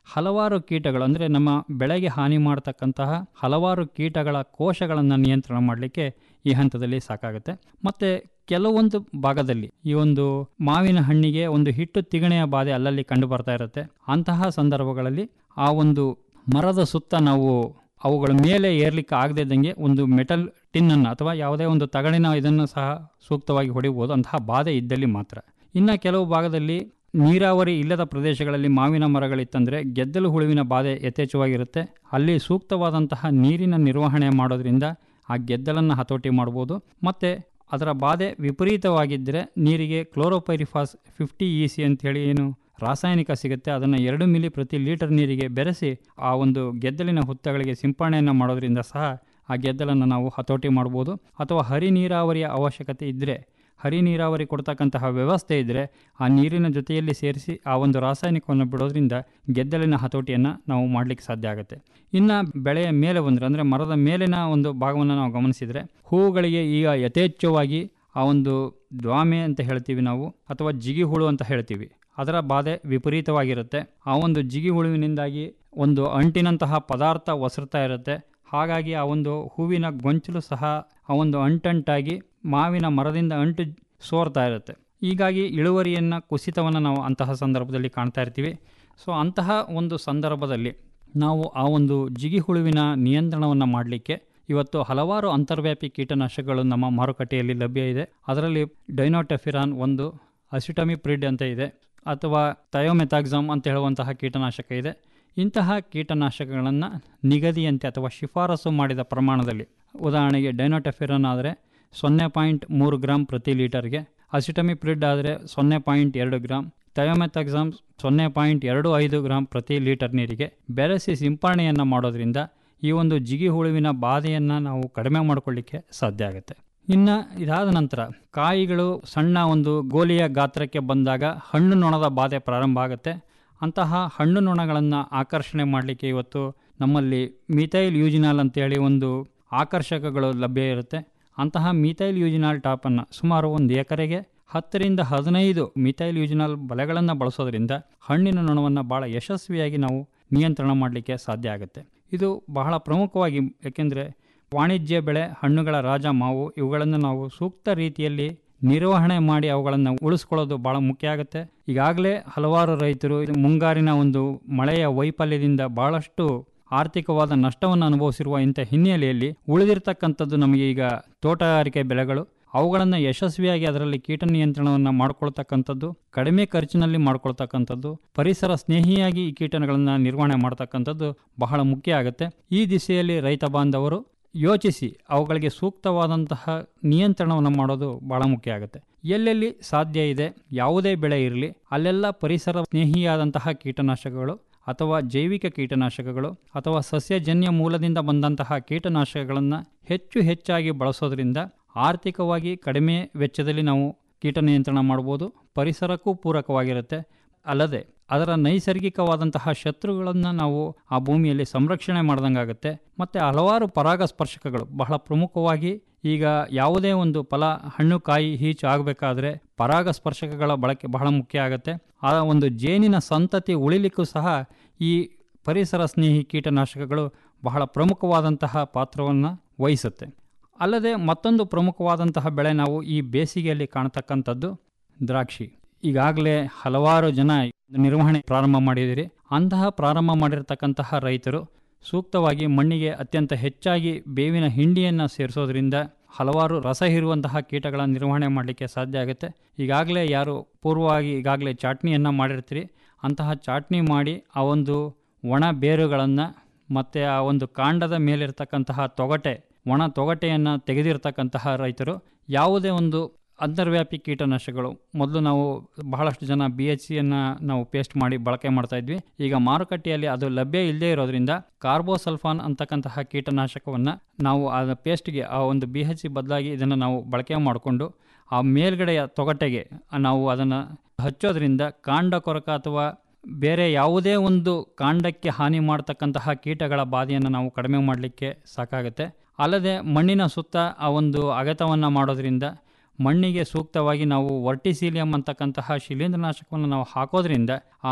ಹಲವಾರು ಕೀಟಗಳು ಅಂದರೆ ನಮ್ಮ ಬೆಳೆಗೆ ಹಾನಿ ಮಾಡತಕ್ಕಂತಹ ಹಲವಾರು ಕೀಟಗಳ ಕೋಶಗಳನ್ನು ನಿಯಂತ್ರಣ ಮಾಡಲಿಕ್ಕೆ ಈ ಹಂತದಲ್ಲಿ ಸಾಕಾಗುತ್ತೆ ಮತ್ತು ಕೆಲವೊಂದು ಭಾಗದಲ್ಲಿ ಈ ಒಂದು ಮಾವಿನ ಹಣ್ಣಿಗೆ ಒಂದು ಹಿಟ್ಟು ತಿಗಣೆಯ ಬಾಧೆ ಅಲ್ಲಲ್ಲಿ ಕಂಡು ಬರ್ತಾ ಇರುತ್ತೆ ಅಂತಹ ಸಂದರ್ಭಗಳಲ್ಲಿ ಆ ಒಂದು ಮರದ ಸುತ್ತ ನಾವು ಅವುಗಳ ಮೇಲೆ ಏರ್ಲಿಕ್ಕೆ ಆಗದೇ ಇದ್ದಂಗೆ ಒಂದು ಮೆಟಲ್ ಟಿನ್ನನ್ನು ಅಥವಾ ಯಾವುದೇ ಒಂದು ತಗಡಿನ ಇದನ್ನು ಸಹ ಸೂಕ್ತವಾಗಿ ಹೊಡಿಬೋದು ಅಂತಹ ಬಾಧೆ ಇದ್ದಲ್ಲಿ ಮಾತ್ರ ಇನ್ನು ಕೆಲವು ಭಾಗದಲ್ಲಿ ನೀರಾವರಿ ಇಲ್ಲದ ಪ್ರದೇಶಗಳಲ್ಲಿ ಮಾವಿನ ಮರಗಳಿತ್ತಂದರೆ ಗೆದ್ದಲು ಹುಳುವಿನ ಬಾಧೆ ಯಥೇಚ್ಛವಾಗಿರುತ್ತೆ ಅಲ್ಲಿ ಸೂಕ್ತವಾದಂತಹ ನೀರಿನ ನಿರ್ವಹಣೆ ಮಾಡೋದ್ರಿಂದ ಆ ಗೆದ್ದಲನ್ನು ಹತೋಟಿ ಮಾಡ್ಬೋದು ಮತ್ತು ಅದರ ಬಾಧೆ ವಿಪರೀತವಾಗಿದ್ದರೆ ನೀರಿಗೆ ಕ್ಲೋರೋಪೈರಿಫಾಸ್ ಫಿಫ್ಟಿ ಇ ಸಿ ಅಂತೇಳಿ ಏನು ರಾಸಾಯನಿಕ ಸಿಗುತ್ತೆ ಅದನ್ನು ಎರಡು ಮಿಲಿ ಪ್ರತಿ ಲೀಟರ್ ನೀರಿಗೆ ಬೆರೆಸಿ ಆ ಒಂದು ಗೆದ್ದಲಿನ ಹುತ್ತಗಳಿಗೆ ಸಿಂಪರಣೆಯನ್ನು ಮಾಡೋದ್ರಿಂದ ಸಹ ಆ ಗೆದ್ದಲನ್ನು ನಾವು ಹತೋಟಿ ಮಾಡ್ಬೋದು ಅಥವಾ ಹರಿ ನೀರಾವರಿಯ ಅವಶ್ಯಕತೆ ಇದ್ದರೆ ಹರಿ ನೀರಾವರಿ ಕೊಡ್ತಕ್ಕಂತಹ ವ್ಯವಸ್ಥೆ ಇದ್ದರೆ ಆ ನೀರಿನ ಜೊತೆಯಲ್ಲಿ ಸೇರಿಸಿ ಆ ಒಂದು ರಾಸಾಯನಿಕವನ್ನು ಬಿಡೋದ್ರಿಂದ ಗೆದ್ದಲಿನ ಹತೋಟಿಯನ್ನು ನಾವು ಮಾಡಲಿಕ್ಕೆ ಸಾಧ್ಯ ಆಗುತ್ತೆ ಇನ್ನು ಬೆಳೆಯ ಮೇಲೆ ಬಂದರೆ ಅಂದರೆ ಮರದ ಮೇಲಿನ ಒಂದು ಭಾಗವನ್ನು ನಾವು ಗಮನಿಸಿದರೆ ಹೂವುಗಳಿಗೆ ಈಗ ಯಥೇಚ್ಛವಾಗಿ ಆ ಒಂದು ದ್ವಾಮೆ ಅಂತ ಹೇಳ್ತೀವಿ ನಾವು ಅಥವಾ ಜಿಗಿ ಹುಳು ಅಂತ ಹೇಳ್ತೀವಿ ಅದರ ಬಾಧೆ ವಿಪರೀತವಾಗಿರುತ್ತೆ ಆ ಒಂದು ಜಿಗಿ ಹುಳುವಿನಿಂದಾಗಿ ಒಂದು ಅಂಟಿನಂತಹ ಪದಾರ್ಥ ಒಸರ್ತಾ ಇರುತ್ತೆ ಹಾಗಾಗಿ ಆ ಒಂದು ಹೂವಿನ ಗೊಂಚಲು ಸಹ ಆ ಒಂದು ಅಂಟಂಟಾಗಿ ಮಾವಿನ ಮರದಿಂದ ಅಂಟು ಸೋರ್ತಾ ಇರುತ್ತೆ ಹೀಗಾಗಿ ಇಳುವರಿಯನ್ನು ಕುಸಿತವನ್ನು ನಾವು ಅಂತಹ ಸಂದರ್ಭದಲ್ಲಿ ಕಾಣ್ತಾ ಇರ್ತೀವಿ ಸೊ ಅಂತಹ ಒಂದು ಸಂದರ್ಭದಲ್ಲಿ ನಾವು ಆ ಒಂದು ಜಿಗಿ ಹುಳುವಿನ ನಿಯಂತ್ರಣವನ್ನು ಮಾಡಲಿಕ್ಕೆ ಇವತ್ತು ಹಲವಾರು ಅಂತರ್ವ್ಯಾಪಿ ಕೀಟನಾಶಕಗಳು ನಮ್ಮ ಮಾರುಕಟ್ಟೆಯಲ್ಲಿ ಲಭ್ಯ ಇದೆ ಅದರಲ್ಲಿ ಡೈನೋಟೆಫಿರಾನ್ ಒಂದು ಅಸಿಟಮಿಪ್ರಿಡ್ ಅಂತ ಇದೆ ಅಥವಾ ಥಯೋಮೆಥಾಕ್ಸಾಮ್ ಅಂತ ಹೇಳುವಂತಹ ಕೀಟನಾಶಕ ಇದೆ ಇಂತಹ ಕೀಟನಾಶಕಗಳನ್ನು ನಿಗದಿಯಂತೆ ಅಥವಾ ಶಿಫಾರಸು ಮಾಡಿದ ಪ್ರಮಾಣದಲ್ಲಿ ಉದಾಹರಣೆಗೆ ಡೈನೋಟೆಫಿರನ್ ಆದರೆ ಸೊನ್ನೆ ಪಾಯಿಂಟ್ ಮೂರು ಗ್ರಾಮ್ ಪ್ರತಿ ಲೀಟರ್ಗೆ ಅಸಿಟಮಿಪ್ರಿಡ್ ಆದರೆ ಸೊನ್ನೆ ಪಾಯಿಂಟ್ ಎರಡು ಗ್ರಾಮ್ ಥಯೋಮೆಥಾಕ್ಸಾಮ್ ಸೊನ್ನೆ ಪಾಯಿಂಟ್ ಎರಡು ಐದು ಗ್ರಾಮ್ ಪ್ರತಿ ಲೀಟರ್ ನೀರಿಗೆ ಬೆರೆಸಿ ಸಿಂಪರಣೆಯನ್ನು ಮಾಡೋದ್ರಿಂದ ಈ ಒಂದು ಜಿಗಿ ಹುಳುವಿನ ಬಾಧೆಯನ್ನು ನಾವು ಕಡಿಮೆ ಮಾಡಿಕೊಳ್ಳಿಕ್ಕೆ ಸಾಧ್ಯ ಆಗುತ್ತೆ ಇನ್ನು ಇದಾದ ನಂತರ ಕಾಯಿಗಳು ಸಣ್ಣ ಒಂದು ಗೋಲಿಯ ಗಾತ್ರಕ್ಕೆ ಬಂದಾಗ ಹಣ್ಣು ನೊಣದ ಬಾಧೆ ಪ್ರಾರಂಭ ಆಗುತ್ತೆ ಅಂತಹ ಹಣ್ಣು ನೊಣಗಳನ್ನು ಆಕರ್ಷಣೆ ಮಾಡಲಿಕ್ಕೆ ಇವತ್ತು ನಮ್ಮಲ್ಲಿ ಮಿಥೈಲ್ ಯೂಜಿನಾಲ್ ಅಂತೇಳಿ ಒಂದು ಆಕರ್ಷಕಗಳು ಲಭ್ಯ ಇರುತ್ತೆ ಅಂತಹ ಮಿಥೈಲ್ ಯೂಜಿನಾಲ್ ಟಾಪನ್ನು ಸುಮಾರು ಒಂದು ಎಕರೆಗೆ ಹತ್ತರಿಂದ ಹದಿನೈದು ಮಿಥೈಲ್ ಯೂಜಿನಾಲ್ ಬಲೆಗಳನ್ನು ಬಳಸೋದ್ರಿಂದ ಹಣ್ಣಿನ ನೊಣವನ್ನು ಭಾಳ ಯಶಸ್ವಿಯಾಗಿ ನಾವು ನಿಯಂತ್ರಣ ಮಾಡಲಿಕ್ಕೆ ಸಾಧ್ಯ ಆಗುತ್ತೆ ಇದು ಬಹಳ ಪ್ರಮುಖವಾಗಿ ಏಕೆಂದರೆ ವಾಣಿಜ್ಯ ಬೆಳೆ ಹಣ್ಣುಗಳ ರಾಜ ಮಾವು ಇವುಗಳನ್ನು ನಾವು ಸೂಕ್ತ ರೀತಿಯಲ್ಲಿ ನಿರ್ವಹಣೆ ಮಾಡಿ ಅವುಗಳನ್ನು ಉಳಿಸ್ಕೊಳ್ಳೋದು ಭಾಳ ಮುಖ್ಯ ಆಗುತ್ತೆ ಈಗಾಗಲೇ ಹಲವಾರು ರೈತರು ಇದು ಮುಂಗಾರಿನ ಒಂದು ಮಳೆಯ ವೈಫಲ್ಯದಿಂದ ಬಹಳಷ್ಟು ಆರ್ಥಿಕವಾದ ನಷ್ಟವನ್ನು ಅನುಭವಿಸಿರುವ ಇಂಥ ಹಿನ್ನೆಲೆಯಲ್ಲಿ ಉಳಿದಿರ್ತಕ್ಕಂಥದ್ದು ನಮಗೆ ಈಗ ತೋಟಗಾರಿಕೆ ಬೆಳೆಗಳು ಅವುಗಳನ್ನು ಯಶಸ್ವಿಯಾಗಿ ಅದರಲ್ಲಿ ಕೀಟ ನಿಯಂತ್ರಣವನ್ನು ಮಾಡ್ಕೊಳ್ತಕ್ಕಂಥದ್ದು ಕಡಿಮೆ ಖರ್ಚಿನಲ್ಲಿ ಮಾಡ್ಕೊಳ್ತಕ್ಕಂಥದ್ದು ಪರಿಸರ ಸ್ನೇಹಿಯಾಗಿ ಈ ಕೀಟಗಳನ್ನು ನಿರ್ವಹಣೆ ಮಾಡ್ತಕ್ಕಂಥದ್ದು ಬಹಳ ಮುಖ್ಯ ಆಗುತ್ತೆ ಈ ದಿಸೆಯಲ್ಲಿ ರೈತ ಬಾಂಧವರು ಯೋಚಿಸಿ ಅವುಗಳಿಗೆ ಸೂಕ್ತವಾದಂತಹ ನಿಯಂತ್ರಣವನ್ನು ಮಾಡೋದು ಬಹಳ ಮುಖ್ಯ ಆಗುತ್ತೆ ಎಲ್ಲೆಲ್ಲಿ ಸಾಧ್ಯ ಇದೆ ಯಾವುದೇ ಬೆಳೆ ಇರಲಿ ಅಲ್ಲೆಲ್ಲ ಪರಿಸರ ಸ್ನೇಹಿಯಾದಂತಹ ಕೀಟನಾಶಕಗಳು ಅಥವಾ ಜೈವಿಕ ಕೀಟನಾಶಕಗಳು ಅಥವಾ ಸಸ್ಯಜನ್ಯ ಮೂಲದಿಂದ ಬಂದಂತಹ ಕೀಟನಾಶಕಗಳನ್ನು ಹೆಚ್ಚು ಹೆಚ್ಚಾಗಿ ಬಳಸೋದ್ರಿಂದ ಆರ್ಥಿಕವಾಗಿ ಕಡಿಮೆ ವೆಚ್ಚದಲ್ಲಿ ನಾವು ಕೀಟ ನಿಯಂತ್ರಣ ಮಾಡ್ಬೋದು ಪರಿಸರಕ್ಕೂ ಪೂರಕವಾಗಿರುತ್ತೆ ಅಲ್ಲದೆ ಅದರ ನೈಸರ್ಗಿಕವಾದಂತಹ ಶತ್ರುಗಳನ್ನು ನಾವು ಆ ಭೂಮಿಯಲ್ಲಿ ಸಂರಕ್ಷಣೆ ಮಾಡ್ದಂಗಾಗುತ್ತೆ ಮತ್ತು ಹಲವಾರು ಪರಾಗಸ್ಪರ್ಶಕಗಳು ಬಹಳ ಪ್ರಮುಖವಾಗಿ ಈಗ ಯಾವುದೇ ಒಂದು ಫಲ ಹಣ್ಣು ಕಾಯಿ ಹೀಚು ಆಗಬೇಕಾದ್ರೆ ಪರಾಗಸ್ಪರ್ಶಕಗಳ ಬಳಕೆ ಬಹಳ ಮುಖ್ಯ ಆಗುತ್ತೆ ಆ ಒಂದು ಜೇನಿನ ಸಂತತಿ ಉಳಿಲಿಕ್ಕೂ ಸಹ ಈ ಪರಿಸರ ಸ್ನೇಹಿ ಕೀಟನಾಶಕಗಳು ಬಹಳ ಪ್ರಮುಖವಾದಂತಹ ಪಾತ್ರವನ್ನು ವಹಿಸುತ್ತೆ ಅಲ್ಲದೆ ಮತ್ತೊಂದು ಪ್ರಮುಖವಾದಂತಹ ಬೆಳೆ ನಾವು ಈ ಬೇಸಿಗೆಯಲ್ಲಿ ಕಾಣತಕ್ಕಂಥದ್ದು ದ್ರಾಕ್ಷಿ ಈಗಾಗಲೇ ಹಲವಾರು ಜನ ನಿರ್ವಹಣೆ ಪ್ರಾರಂಭ ಮಾಡಿದಿರಿ ಅಂತಹ ಪ್ರಾರಂಭ ಮಾಡಿರ್ತಕ್ಕಂತಹ ರೈತರು ಸೂಕ್ತವಾಗಿ ಮಣ್ಣಿಗೆ ಅತ್ಯಂತ ಹೆಚ್ಚಾಗಿ ಬೇವಿನ ಹಿಂಡಿಯನ್ನು ಸೇರಿಸೋದ್ರಿಂದ ಹಲವಾರು ರಸ ಹೀರುವಂತಹ ಕೀಟಗಳ ನಿರ್ವಹಣೆ ಮಾಡಲಿಕ್ಕೆ ಸಾಧ್ಯ ಆಗುತ್ತೆ ಈಗಾಗಲೇ ಯಾರು ಪೂರ್ವವಾಗಿ ಈಗಾಗಲೇ ಚಾಟ್ನಿಯನ್ನು ಮಾಡಿರ್ತೀರಿ ಅಂತಹ ಚಾಟ್ನಿ ಮಾಡಿ ಆ ಒಂದು ಒಣ ಬೇರುಗಳನ್ನು ಮತ್ತು ಆ ಒಂದು ಕಾಂಡದ ಮೇಲಿರ್ತಕ್ಕಂತಹ ತೊಗಟೆ ಒಣ ತೊಗಟೆಯನ್ನು ತೆಗೆದಿರ್ತಕ್ಕಂತಹ ರೈತರು ಯಾವುದೇ ಒಂದು ಅಂತರ್ವ್ಯಾಪಿ ಕೀಟನಾಶಕಗಳು ಮೊದಲು ನಾವು ಬಹಳಷ್ಟು ಜನ ಬಿ ಎಚ್ ಸಿಯನ್ನು ನಾವು ಪೇಸ್ಟ್ ಮಾಡಿ ಬಳಕೆ ಮಾಡ್ತಾ ಇದ್ವಿ ಈಗ ಮಾರುಕಟ್ಟೆಯಲ್ಲಿ ಅದು ಲಭ್ಯ ಇಲ್ಲದೇ ಇರೋದ್ರಿಂದ ಕಾರ್ಬೋಸಲ್ಫಾನ್ ಅಂತಕ್ಕಂತಹ ಕೀಟನಾಶಕವನ್ನು ನಾವು ಆ ಪೇಸ್ಟ್ಗೆ ಆ ಒಂದು ಬಿ ಎಚ್ ಸಿ ಬದಲಾಗಿ ಇದನ್ನು ನಾವು ಬಳಕೆ ಮಾಡಿಕೊಂಡು ಆ ಮೇಲ್ಗಡೆಯ ತೊಗಟೆಗೆ ನಾವು ಅದನ್ನು ಹಚ್ಚೋದ್ರಿಂದ ಕಾಂಡ ಕೊರಕ ಅಥವಾ ಬೇರೆ ಯಾವುದೇ ಒಂದು ಕಾಂಡಕ್ಕೆ ಹಾನಿ ಮಾಡ್ತಕ್ಕಂತಹ ಕೀಟಗಳ ಬಾಧೆಯನ್ನು ನಾವು ಕಡಿಮೆ ಮಾಡಲಿಕ್ಕೆ ಸಾಕಾಗುತ್ತೆ ಅಲ್ಲದೆ ಮಣ್ಣಿನ ಸುತ್ತ ಆ ಒಂದು ಅಗತವನ್ನು ಮಾಡೋದ್ರಿಂದ ಮಣ್ಣಿಗೆ ಸೂಕ್ತವಾಗಿ ನಾವು ವರ್ಟಿಸೀಲಿಯಂ ಅಂತಕ್ಕಂತಹ ಶಿಲೀಂಧ್ರನಾಶಕವನ್ನು ನಾವು ಹಾಕೋದ್ರಿಂದ ಆ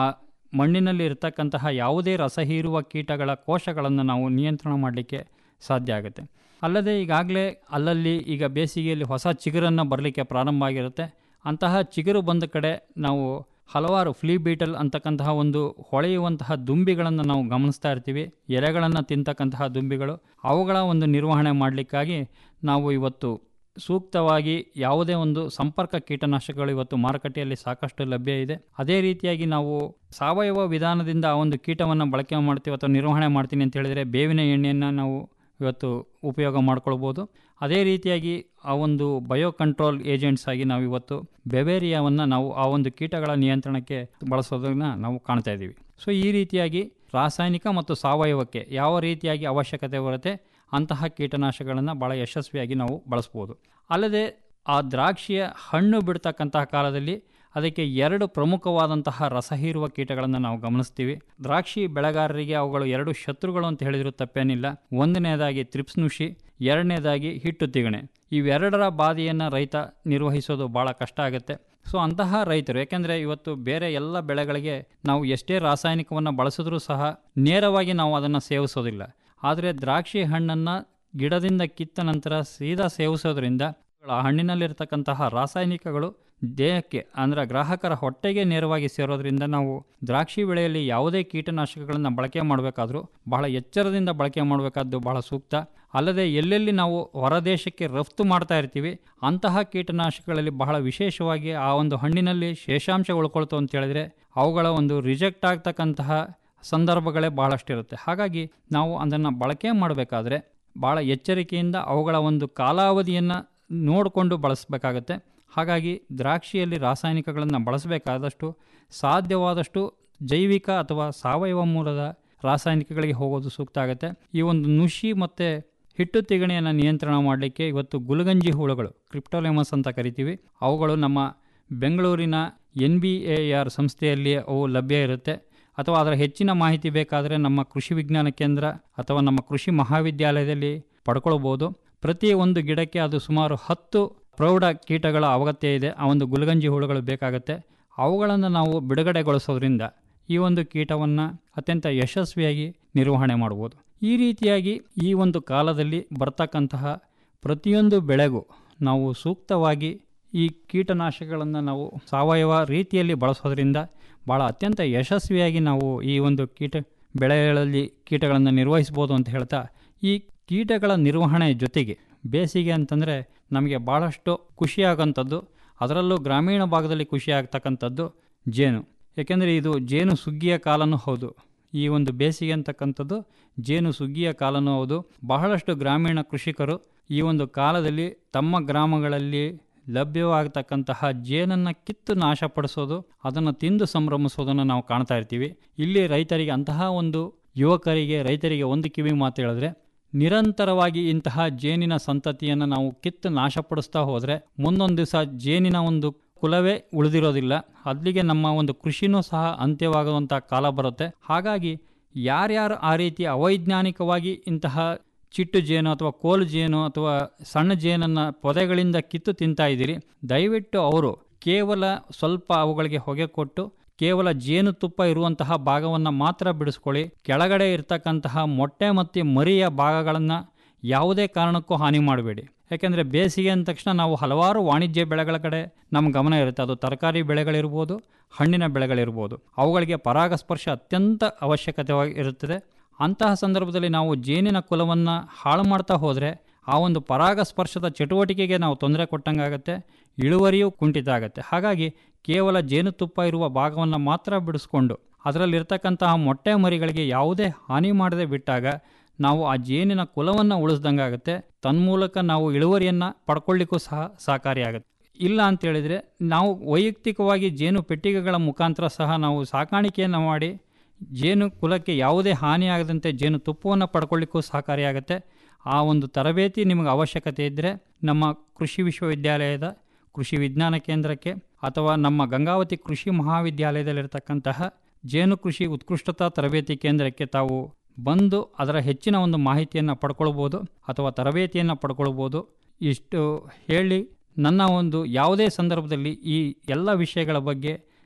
ಮಣ್ಣಿನಲ್ಲಿ ಇರತಕ್ಕಂತಹ ಯಾವುದೇ ರಸ ಹೀರುವ ಕೀಟಗಳ ಕೋಶಗಳನ್ನು ನಾವು ನಿಯಂತ್ರಣ ಮಾಡಲಿಕ್ಕೆ ಸಾಧ್ಯ ಆಗುತ್ತೆ ಅಲ್ಲದೆ ಈಗಾಗಲೇ ಅಲ್ಲಲ್ಲಿ ಈಗ ಬೇಸಿಗೆಯಲ್ಲಿ ಹೊಸ ಚಿಗುರನ್ನು ಬರಲಿಕ್ಕೆ ಪ್ರಾರಂಭ ಆಗಿರುತ್ತೆ ಅಂತಹ ಚಿಗುರು ಬಂದ ಕಡೆ ನಾವು ಹಲವಾರು ಫ್ಲೀ ಬೀಟಲ್ ಅಂತಕ್ಕಂತಹ ಒಂದು ಹೊಳೆಯುವಂತಹ ದುಂಬಿಗಳನ್ನು ನಾವು ಗಮನಿಸ್ತಾ ಇರ್ತೀವಿ ಎಲೆಗಳನ್ನು ತಿಂತಕ್ಕಂತಹ ದುಂಬಿಗಳು ಅವುಗಳ ಒಂದು ನಿರ್ವಹಣೆ ಮಾಡಲಿಕ್ಕಾಗಿ ನಾವು ಇವತ್ತು ಸೂಕ್ತವಾಗಿ ಯಾವುದೇ ಒಂದು ಸಂಪರ್ಕ ಕೀಟನಾಶಕಗಳು ಇವತ್ತು ಮಾರುಕಟ್ಟೆಯಲ್ಲಿ ಸಾಕಷ್ಟು ಲಭ್ಯ ಇದೆ ಅದೇ ರೀತಿಯಾಗಿ ನಾವು ಸಾವಯವ ವಿಧಾನದಿಂದ ಆ ಒಂದು ಕೀಟವನ್ನು ಬಳಕೆ ಮಾಡ್ತೀವಿ ಅಥವಾ ನಿರ್ವಹಣೆ ಮಾಡ್ತೀನಿ ಅಂತ ಹೇಳಿದರೆ ಬೇವಿನ ಎಣ್ಣೆಯನ್ನು ನಾವು ಇವತ್ತು ಉಪಯೋಗ ಮಾಡ್ಕೊಳ್ಬೋದು ಅದೇ ರೀತಿಯಾಗಿ ಆ ಒಂದು ಬಯೋ ಕಂಟ್ರೋಲ್ ಏಜೆಂಟ್ಸ್ ಆಗಿ ನಾವು ಇವತ್ತು ಬೆವೇರಿಯಾವನ್ನು ನಾವು ಆ ಒಂದು ಕೀಟಗಳ ನಿಯಂತ್ರಣಕ್ಕೆ ಬಳಸೋದನ್ನು ನಾವು ಕಾಣ್ತಾ ಇದ್ದೀವಿ ಸೊ ಈ ರೀತಿಯಾಗಿ ರಾಸಾಯನಿಕ ಮತ್ತು ಸಾವಯವಕ್ಕೆ ಯಾವ ರೀತಿಯಾಗಿ ಅವಶ್ಯಕತೆ ಬರುತ್ತೆ ಅಂತಹ ಕೀಟನಾಶಕಗಳನ್ನು ಭಾಳ ಯಶಸ್ವಿಯಾಗಿ ನಾವು ಬಳಸ್ಬೋದು ಅಲ್ಲದೆ ಆ ದ್ರಾಕ್ಷಿಯ ಹಣ್ಣು ಬಿಡ್ತಕ್ಕಂತಹ ಕಾಲದಲ್ಲಿ ಅದಕ್ಕೆ ಎರಡು ಪ್ರಮುಖವಾದಂತಹ ರಸ ಹೀರುವ ಕೀಟಗಳನ್ನು ನಾವು ಗಮನಿಸ್ತೀವಿ ದ್ರಾಕ್ಷಿ ಬೆಳೆಗಾರರಿಗೆ ಅವುಗಳು ಎರಡು ಶತ್ರುಗಳು ಅಂತ ಹೇಳಿದರೂ ತಪ್ಪೇನಿಲ್ಲ ಒಂದನೇದಾಗಿ ತ್ರಿಪ್ಸ್ನುಷಿ ಎರಡನೇದಾಗಿ ಹಿಟ್ಟು ತಿಗಣೆ ಇವೆರಡರ ಬಾಧೆಯನ್ನು ರೈತ ನಿರ್ವಹಿಸೋದು ಭಾಳ ಕಷ್ಟ ಆಗುತ್ತೆ ಸೊ ಅಂತಹ ರೈತರು ಯಾಕೆಂದರೆ ಇವತ್ತು ಬೇರೆ ಎಲ್ಲ ಬೆಳೆಗಳಿಗೆ ನಾವು ಎಷ್ಟೇ ರಾಸಾಯನಿಕವನ್ನು ಬಳಸಿದ್ರೂ ಸಹ ನೇರವಾಗಿ ನಾವು ಅದನ್ನು ಸೇವಿಸೋದಿಲ್ಲ ಆದರೆ ದ್ರಾಕ್ಷಿ ಹಣ್ಣನ್ನು ಗಿಡದಿಂದ ಕಿತ್ತ ನಂತರ ಸೀದಾ ಸೇವಿಸೋದ್ರಿಂದ ಆ ಹಣ್ಣಿನಲ್ಲಿರ್ತಕ್ಕಂತಹ ರಾಸಾಯನಿಕಗಳು ದೇಹಕ್ಕೆ ಅಂದರೆ ಗ್ರಾಹಕರ ಹೊಟ್ಟೆಗೆ ನೇರವಾಗಿ ಸೇರೋದ್ರಿಂದ ನಾವು ದ್ರಾಕ್ಷಿ ಬೆಳೆಯಲ್ಲಿ ಯಾವುದೇ ಕೀಟನಾಶಕಗಳನ್ನು ಬಳಕೆ ಮಾಡಬೇಕಾದ್ರೂ ಬಹಳ ಎಚ್ಚರದಿಂದ ಬಳಕೆ ಮಾಡಬೇಕಾದ್ದು ಬಹಳ ಸೂಕ್ತ ಅಲ್ಲದೆ ಎಲ್ಲೆಲ್ಲಿ ನಾವು ಹೊರದೇಶಕ್ಕೆ ರಫ್ತು ಮಾಡ್ತಾ ಇರ್ತೀವಿ ಅಂತಹ ಕೀಟನಾಶಕಗಳಲ್ಲಿ ಬಹಳ ವಿಶೇಷವಾಗಿ ಆ ಒಂದು ಹಣ್ಣಿನಲ್ಲಿ ಶೇಷಾಂಶ ಉಳ್ಕೊಳ್ತು ಅಂತ ಹೇಳಿದ್ರೆ ಅವುಗಳ ಒಂದು ರಿಜೆಕ್ಟ್ ಆಗ್ತಕ್ಕಂತಹ ಸಂದರ್ಭಗಳೇ ಬಹಳಷ್ಟಿರುತ್ತೆ ಹಾಗಾಗಿ ನಾವು ಅದನ್ನು ಬಳಕೆ ಮಾಡಬೇಕಾದ್ರೆ ಭಾಳ ಎಚ್ಚರಿಕೆಯಿಂದ ಅವುಗಳ ಒಂದು ಕಾಲಾವಧಿಯನ್ನು ನೋಡಿಕೊಂಡು ಬಳಸಬೇಕಾಗತ್ತೆ ಹಾಗಾಗಿ ದ್ರಾಕ್ಷಿಯಲ್ಲಿ ರಾಸಾಯನಿಕಗಳನ್ನು ಬಳಸಬೇಕಾದಷ್ಟು ಸಾಧ್ಯವಾದಷ್ಟು ಜೈವಿಕ ಅಥವಾ ಸಾವಯವ ಮೂಲದ ರಾಸಾಯನಿಕಗಳಿಗೆ ಹೋಗೋದು ಸೂಕ್ತ ಆಗುತ್ತೆ ಈ ಒಂದು ನುಷಿ ಮತ್ತು ಹಿಟ್ಟು ತಿಗಣೆಯನ್ನು ನಿಯಂತ್ರಣ ಮಾಡಲಿಕ್ಕೆ ಇವತ್ತು ಗುಲಗಂಜಿ ಹುಳುಗಳು ಕ್ರಿಪ್ಟೋಲೆಮಸ್ ಅಂತ ಕರಿತೀವಿ ಅವುಗಳು ನಮ್ಮ ಬೆಂಗಳೂರಿನ ಎನ್ ಬಿ ಎ ಆರ್ ಸಂಸ್ಥೆಯಲ್ಲಿ ಅವು ಲಭ್ಯ ಇರುತ್ತೆ ಅಥವಾ ಅದರ ಹೆಚ್ಚಿನ ಮಾಹಿತಿ ಬೇಕಾದರೆ ನಮ್ಮ ಕೃಷಿ ವಿಜ್ಞಾನ ಕೇಂದ್ರ ಅಥವಾ ನಮ್ಮ ಕೃಷಿ ಮಹಾವಿದ್ಯಾಲಯದಲ್ಲಿ ಪಡ್ಕೊಳ್ಬೋದು ಪ್ರತಿ ಒಂದು ಗಿಡಕ್ಕೆ ಅದು ಸುಮಾರು ಹತ್ತು ಪ್ರೌಢ ಕೀಟಗಳ ಅಗತ್ಯ ಇದೆ ಆ ಒಂದು ಗುಲಗಂಜಿ ಹುಳುಗಳು ಬೇಕಾಗುತ್ತೆ ಅವುಗಳನ್ನು ನಾವು ಬಿಡುಗಡೆಗೊಳಿಸೋದ್ರಿಂದ ಈ ಒಂದು ಕೀಟವನ್ನು ಅತ್ಯಂತ ಯಶಸ್ವಿಯಾಗಿ ನಿರ್ವಹಣೆ ಮಾಡ್ಬೋದು ಈ ರೀತಿಯಾಗಿ ಈ ಒಂದು ಕಾಲದಲ್ಲಿ ಬರ್ತಕ್ಕಂತಹ ಪ್ರತಿಯೊಂದು ಬೆಳೆಗೂ ನಾವು ಸೂಕ್ತವಾಗಿ ಈ ಕೀಟನಾಶಕಗಳನ್ನು ನಾವು ಸಾವಯವ ರೀತಿಯಲ್ಲಿ ಬಳಸೋದ್ರಿಂದ ಭಾಳ ಅತ್ಯಂತ ಯಶಸ್ವಿಯಾಗಿ ನಾವು ಈ ಒಂದು ಕೀಟ ಬೆಳೆಗಳಲ್ಲಿ ಕೀಟಗಳನ್ನು ನಿರ್ವಹಿಸ್ಬೋದು ಅಂತ ಹೇಳ್ತಾ ಈ ಕೀಟಗಳ ನಿರ್ವಹಣೆ ಜೊತೆಗೆ ಬೇಸಿಗೆ ಅಂತಂದರೆ ನಮಗೆ ಭಾಳಷ್ಟು ಖುಷಿಯಾಗಂಥದ್ದು ಅದರಲ್ಲೂ ಗ್ರಾಮೀಣ ಭಾಗದಲ್ಲಿ ಖುಷಿ ಆಗ್ತಕ್ಕಂಥದ್ದು ಜೇನು ಏಕೆಂದರೆ ಇದು ಜೇನು ಸುಗ್ಗಿಯ ಕಾಲನೂ ಹೌದು ಈ ಒಂದು ಬೇಸಿಗೆ ಅಂತಕ್ಕಂಥದ್ದು ಜೇನು ಸುಗ್ಗಿಯ ಕಾಲನೂ ಹೌದು ಬಹಳಷ್ಟು ಗ್ರಾಮೀಣ ಕೃಷಿಕರು ಈ ಒಂದು ಕಾಲದಲ್ಲಿ ತಮ್ಮ ಗ್ರಾಮಗಳಲ್ಲಿ ಲಭ್ಯವಾಗತಕ್ಕಂತಹ ಜೇನನ್ನು ಕಿತ್ತು ನಾಶಪಡಿಸೋದು ಅದನ್ನು ತಿಂದು ಸಂಭ್ರಮಿಸೋದನ್ನು ನಾವು ಕಾಣ್ತಾ ಇರ್ತೀವಿ ಇಲ್ಲಿ ರೈತರಿಗೆ ಅಂತಹ ಒಂದು ಯುವಕರಿಗೆ ರೈತರಿಗೆ ಒಂದು ಕಿವಿ ಮಾತು ಹೇಳಿದ್ರೆ ನಿರಂತರವಾಗಿ ಇಂತಹ ಜೇನಿನ ಸಂತತಿಯನ್ನು ನಾವು ಕಿತ್ತು ನಾಶಪಡಿಸ್ತಾ ಹೋದರೆ ಮುಂದೊಂದು ದಿವಸ ಜೇನಿನ ಒಂದು ಕುಲವೇ ಉಳಿದಿರೋದಿಲ್ಲ ಅಲ್ಲಿಗೆ ನಮ್ಮ ಒಂದು ಕೃಷಿನೂ ಸಹ ಅಂತ್ಯವಾಗುವಂಥ ಕಾಲ ಬರುತ್ತೆ ಹಾಗಾಗಿ ಯಾರ್ಯಾರು ಆ ರೀತಿ ಅವೈಜ್ಞಾನಿಕವಾಗಿ ಇಂತಹ ಚಿಟ್ಟು ಜೇನು ಅಥವಾ ಕೋಲು ಜೇನು ಅಥವಾ ಸಣ್ಣ ಜೇನನ್ನು ಪೊದೆಗಳಿಂದ ಕಿತ್ತು ತಿಂತಾ ಇದ್ದೀರಿ ದಯವಿಟ್ಟು ಅವರು ಕೇವಲ ಸ್ವಲ್ಪ ಅವುಗಳಿಗೆ ಹೊಗೆ ಕೊಟ್ಟು ಕೇವಲ ಜೇನುತುಪ್ಪ ಇರುವಂತಹ ಭಾಗವನ್ನು ಮಾತ್ರ ಬಿಡಿಸ್ಕೊಳ್ಳಿ ಕೆಳಗಡೆ ಇರ್ತಕ್ಕಂತಹ ಮೊಟ್ಟೆ ಮತ್ತು ಮರಿಯ ಭಾಗಗಳನ್ನು ಯಾವುದೇ ಕಾರಣಕ್ಕೂ ಹಾನಿ ಮಾಡಬೇಡಿ ಯಾಕೆಂದರೆ ಬೇಸಿಗೆ ಅಂದ ತಕ್ಷಣ ನಾವು ಹಲವಾರು ವಾಣಿಜ್ಯ ಬೆಳೆಗಳ ಕಡೆ ನಮ್ಮ ಗಮನ ಇರುತ್ತೆ ಅದು ತರಕಾರಿ ಬೆಳೆಗಳಿರ್ಬೋದು ಹಣ್ಣಿನ ಬೆಳೆಗಳಿರ್ಬೋದು ಅವುಗಳಿಗೆ ಪರಾಗಸ್ಪರ್ಶ ಅತ್ಯಂತ ಅವಶ್ಯಕತೆವಾಗಿ ಇರುತ್ತದೆ ಅಂತಹ ಸಂದರ್ಭದಲ್ಲಿ ನಾವು ಜೇನಿನ ಕುಲವನ್ನು ಹಾಳು ಮಾಡ್ತಾ ಹೋದರೆ ಆ ಒಂದು ಪರಾಗಸ್ಪರ್ಶದ ಚಟುವಟಿಕೆಗೆ ನಾವು ತೊಂದರೆ ಕೊಟ್ಟಂಗಾಗತ್ತೆ ಇಳುವರಿಯೂ ಕುಂಠಿತ ಆಗುತ್ತೆ ಹಾಗಾಗಿ ಕೇವಲ ಜೇನುತುಪ್ಪ ಇರುವ ಭಾಗವನ್ನು ಮಾತ್ರ ಬಿಡಿಸ್ಕೊಂಡು ಅದರಲ್ಲಿರ್ತಕ್ಕಂತಹ ಮೊಟ್ಟೆ ಮರಿಗಳಿಗೆ ಯಾವುದೇ ಹಾನಿ ಮಾಡದೆ ಬಿಟ್ಟಾಗ ನಾವು ಆ ಜೇನಿನ ಕುಲವನ್ನು ಉಳಿಸ್ದಂಗಾಗುತ್ತೆ ತನ್ಮೂಲಕ ನಾವು ಇಳುವರಿಯನ್ನು ಪಡ್ಕೊಳ್ಳಿಕ್ಕೂ ಸಹ ಸಹಕಾರಿಯಾಗುತ್ತೆ ಇಲ್ಲ ಅಂತೇಳಿದರೆ ನಾವು ವೈಯಕ್ತಿಕವಾಗಿ ಜೇನು ಪೆಟ್ಟಿಗೆಗಳ ಮುಖಾಂತರ ಸಹ ನಾವು ಸಾಕಾಣಿಕೆಯನ್ನು ಮಾಡಿ ಜೇನು ಕುಲಕ್ಕೆ ಯಾವುದೇ ಹಾನಿಯಾಗದಂತೆ ಜೇನು ತುಪ್ಪವನ್ನು ಪಡ್ಕೊಳ್ಳಿಕ್ಕೂ ಸಹಕಾರಿಯಾಗುತ್ತೆ ಆ ಒಂದು ತರಬೇತಿ ನಿಮಗೆ ಅವಶ್ಯಕತೆ ಇದ್ದರೆ ನಮ್ಮ ಕೃಷಿ ವಿಶ್ವವಿದ್ಯಾಲಯದ ಕೃಷಿ ವಿಜ್ಞಾನ ಕೇಂದ್ರಕ್ಕೆ ಅಥವಾ ನಮ್ಮ ಗಂಗಾವತಿ ಕೃಷಿ ಮಹಾವಿದ್ಯಾಲಯದಲ್ಲಿರ್ತಕ್ಕಂತಹ ಜೇನು ಕೃಷಿ ಉತ್ಕೃಷ್ಟತಾ ತರಬೇತಿ ಕೇಂದ್ರಕ್ಕೆ ತಾವು ಬಂದು ಅದರ ಹೆಚ್ಚಿನ ಒಂದು ಮಾಹಿತಿಯನ್ನು ಪಡ್ಕೊಳ್ಬೋದು ಅಥವಾ ತರಬೇತಿಯನ್ನು ಪಡ್ಕೊಳ್ಬೋದು ಇಷ್ಟು ಹೇಳಿ ನನ್ನ ಒಂದು ಯಾವುದೇ ಸಂದರ್ಭದಲ್ಲಿ ಈ ಎಲ್ಲ ವಿಷಯಗಳ ಬಗ್ಗೆ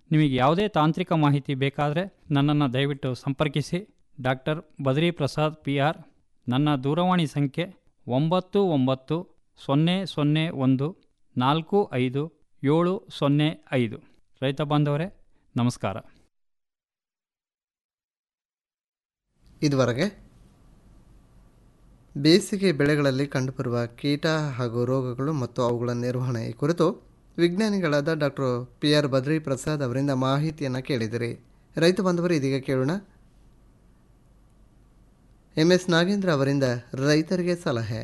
ನಿಮಗೆ ಯಾವುದೇ ತಾಂತ್ರಿಕ ಮಾಹಿತಿ ಬೇಕಾದರೆ ನನ್ನನ್ನು ದಯವಿಟ್ಟು ಸಂಪರ್ಕಿಸಿ doctor Badri Prasad P R ನನ್ನ ದೂರವಾಣಿ ಸಂಖ್ಯೆ ಒಂಬತ್ತು ಒಂಬತ್ತು ಸೊನ್ನೆ ಸೊನ್ನೆ ಒಂದು ನಾಲ್ಕು ಐದು ಏಳು ಸೊನ್ನೆ ಐದು ರೈತ ಬಾಂಧವರೇ ನಮಸ್ಕಾರ ಇದುವರೆಗೆ ಬೇಸಿಗೆ ಬೆಳೆಗಳಲ್ಲಿ ಕಂಡುಬರುವ ಕೀಟ ಹಾಗೂ ರೋಗಗಳು ಮತ್ತು ಅವುಗಳ ನಿರ್ವಹಣೆ ಈ ಕುರಿತು ವಿಜ್ಞಾನಿಗಳಾದ doctor P R Badri Prasad ಅವರಿಂದ ಮಾಹಿತಿಯನ್ನು ಕೇಳಿದಿರಿ ರೈತ ಬಾಂಧವರು ಇದೀಗ ಕೇಳೋಣ ಎಂ ಎಸ್ ನಾಗೇಂದ್ರ ಅವರಿಂದ ರೈತರಿಗೆ ಸಲಹೆ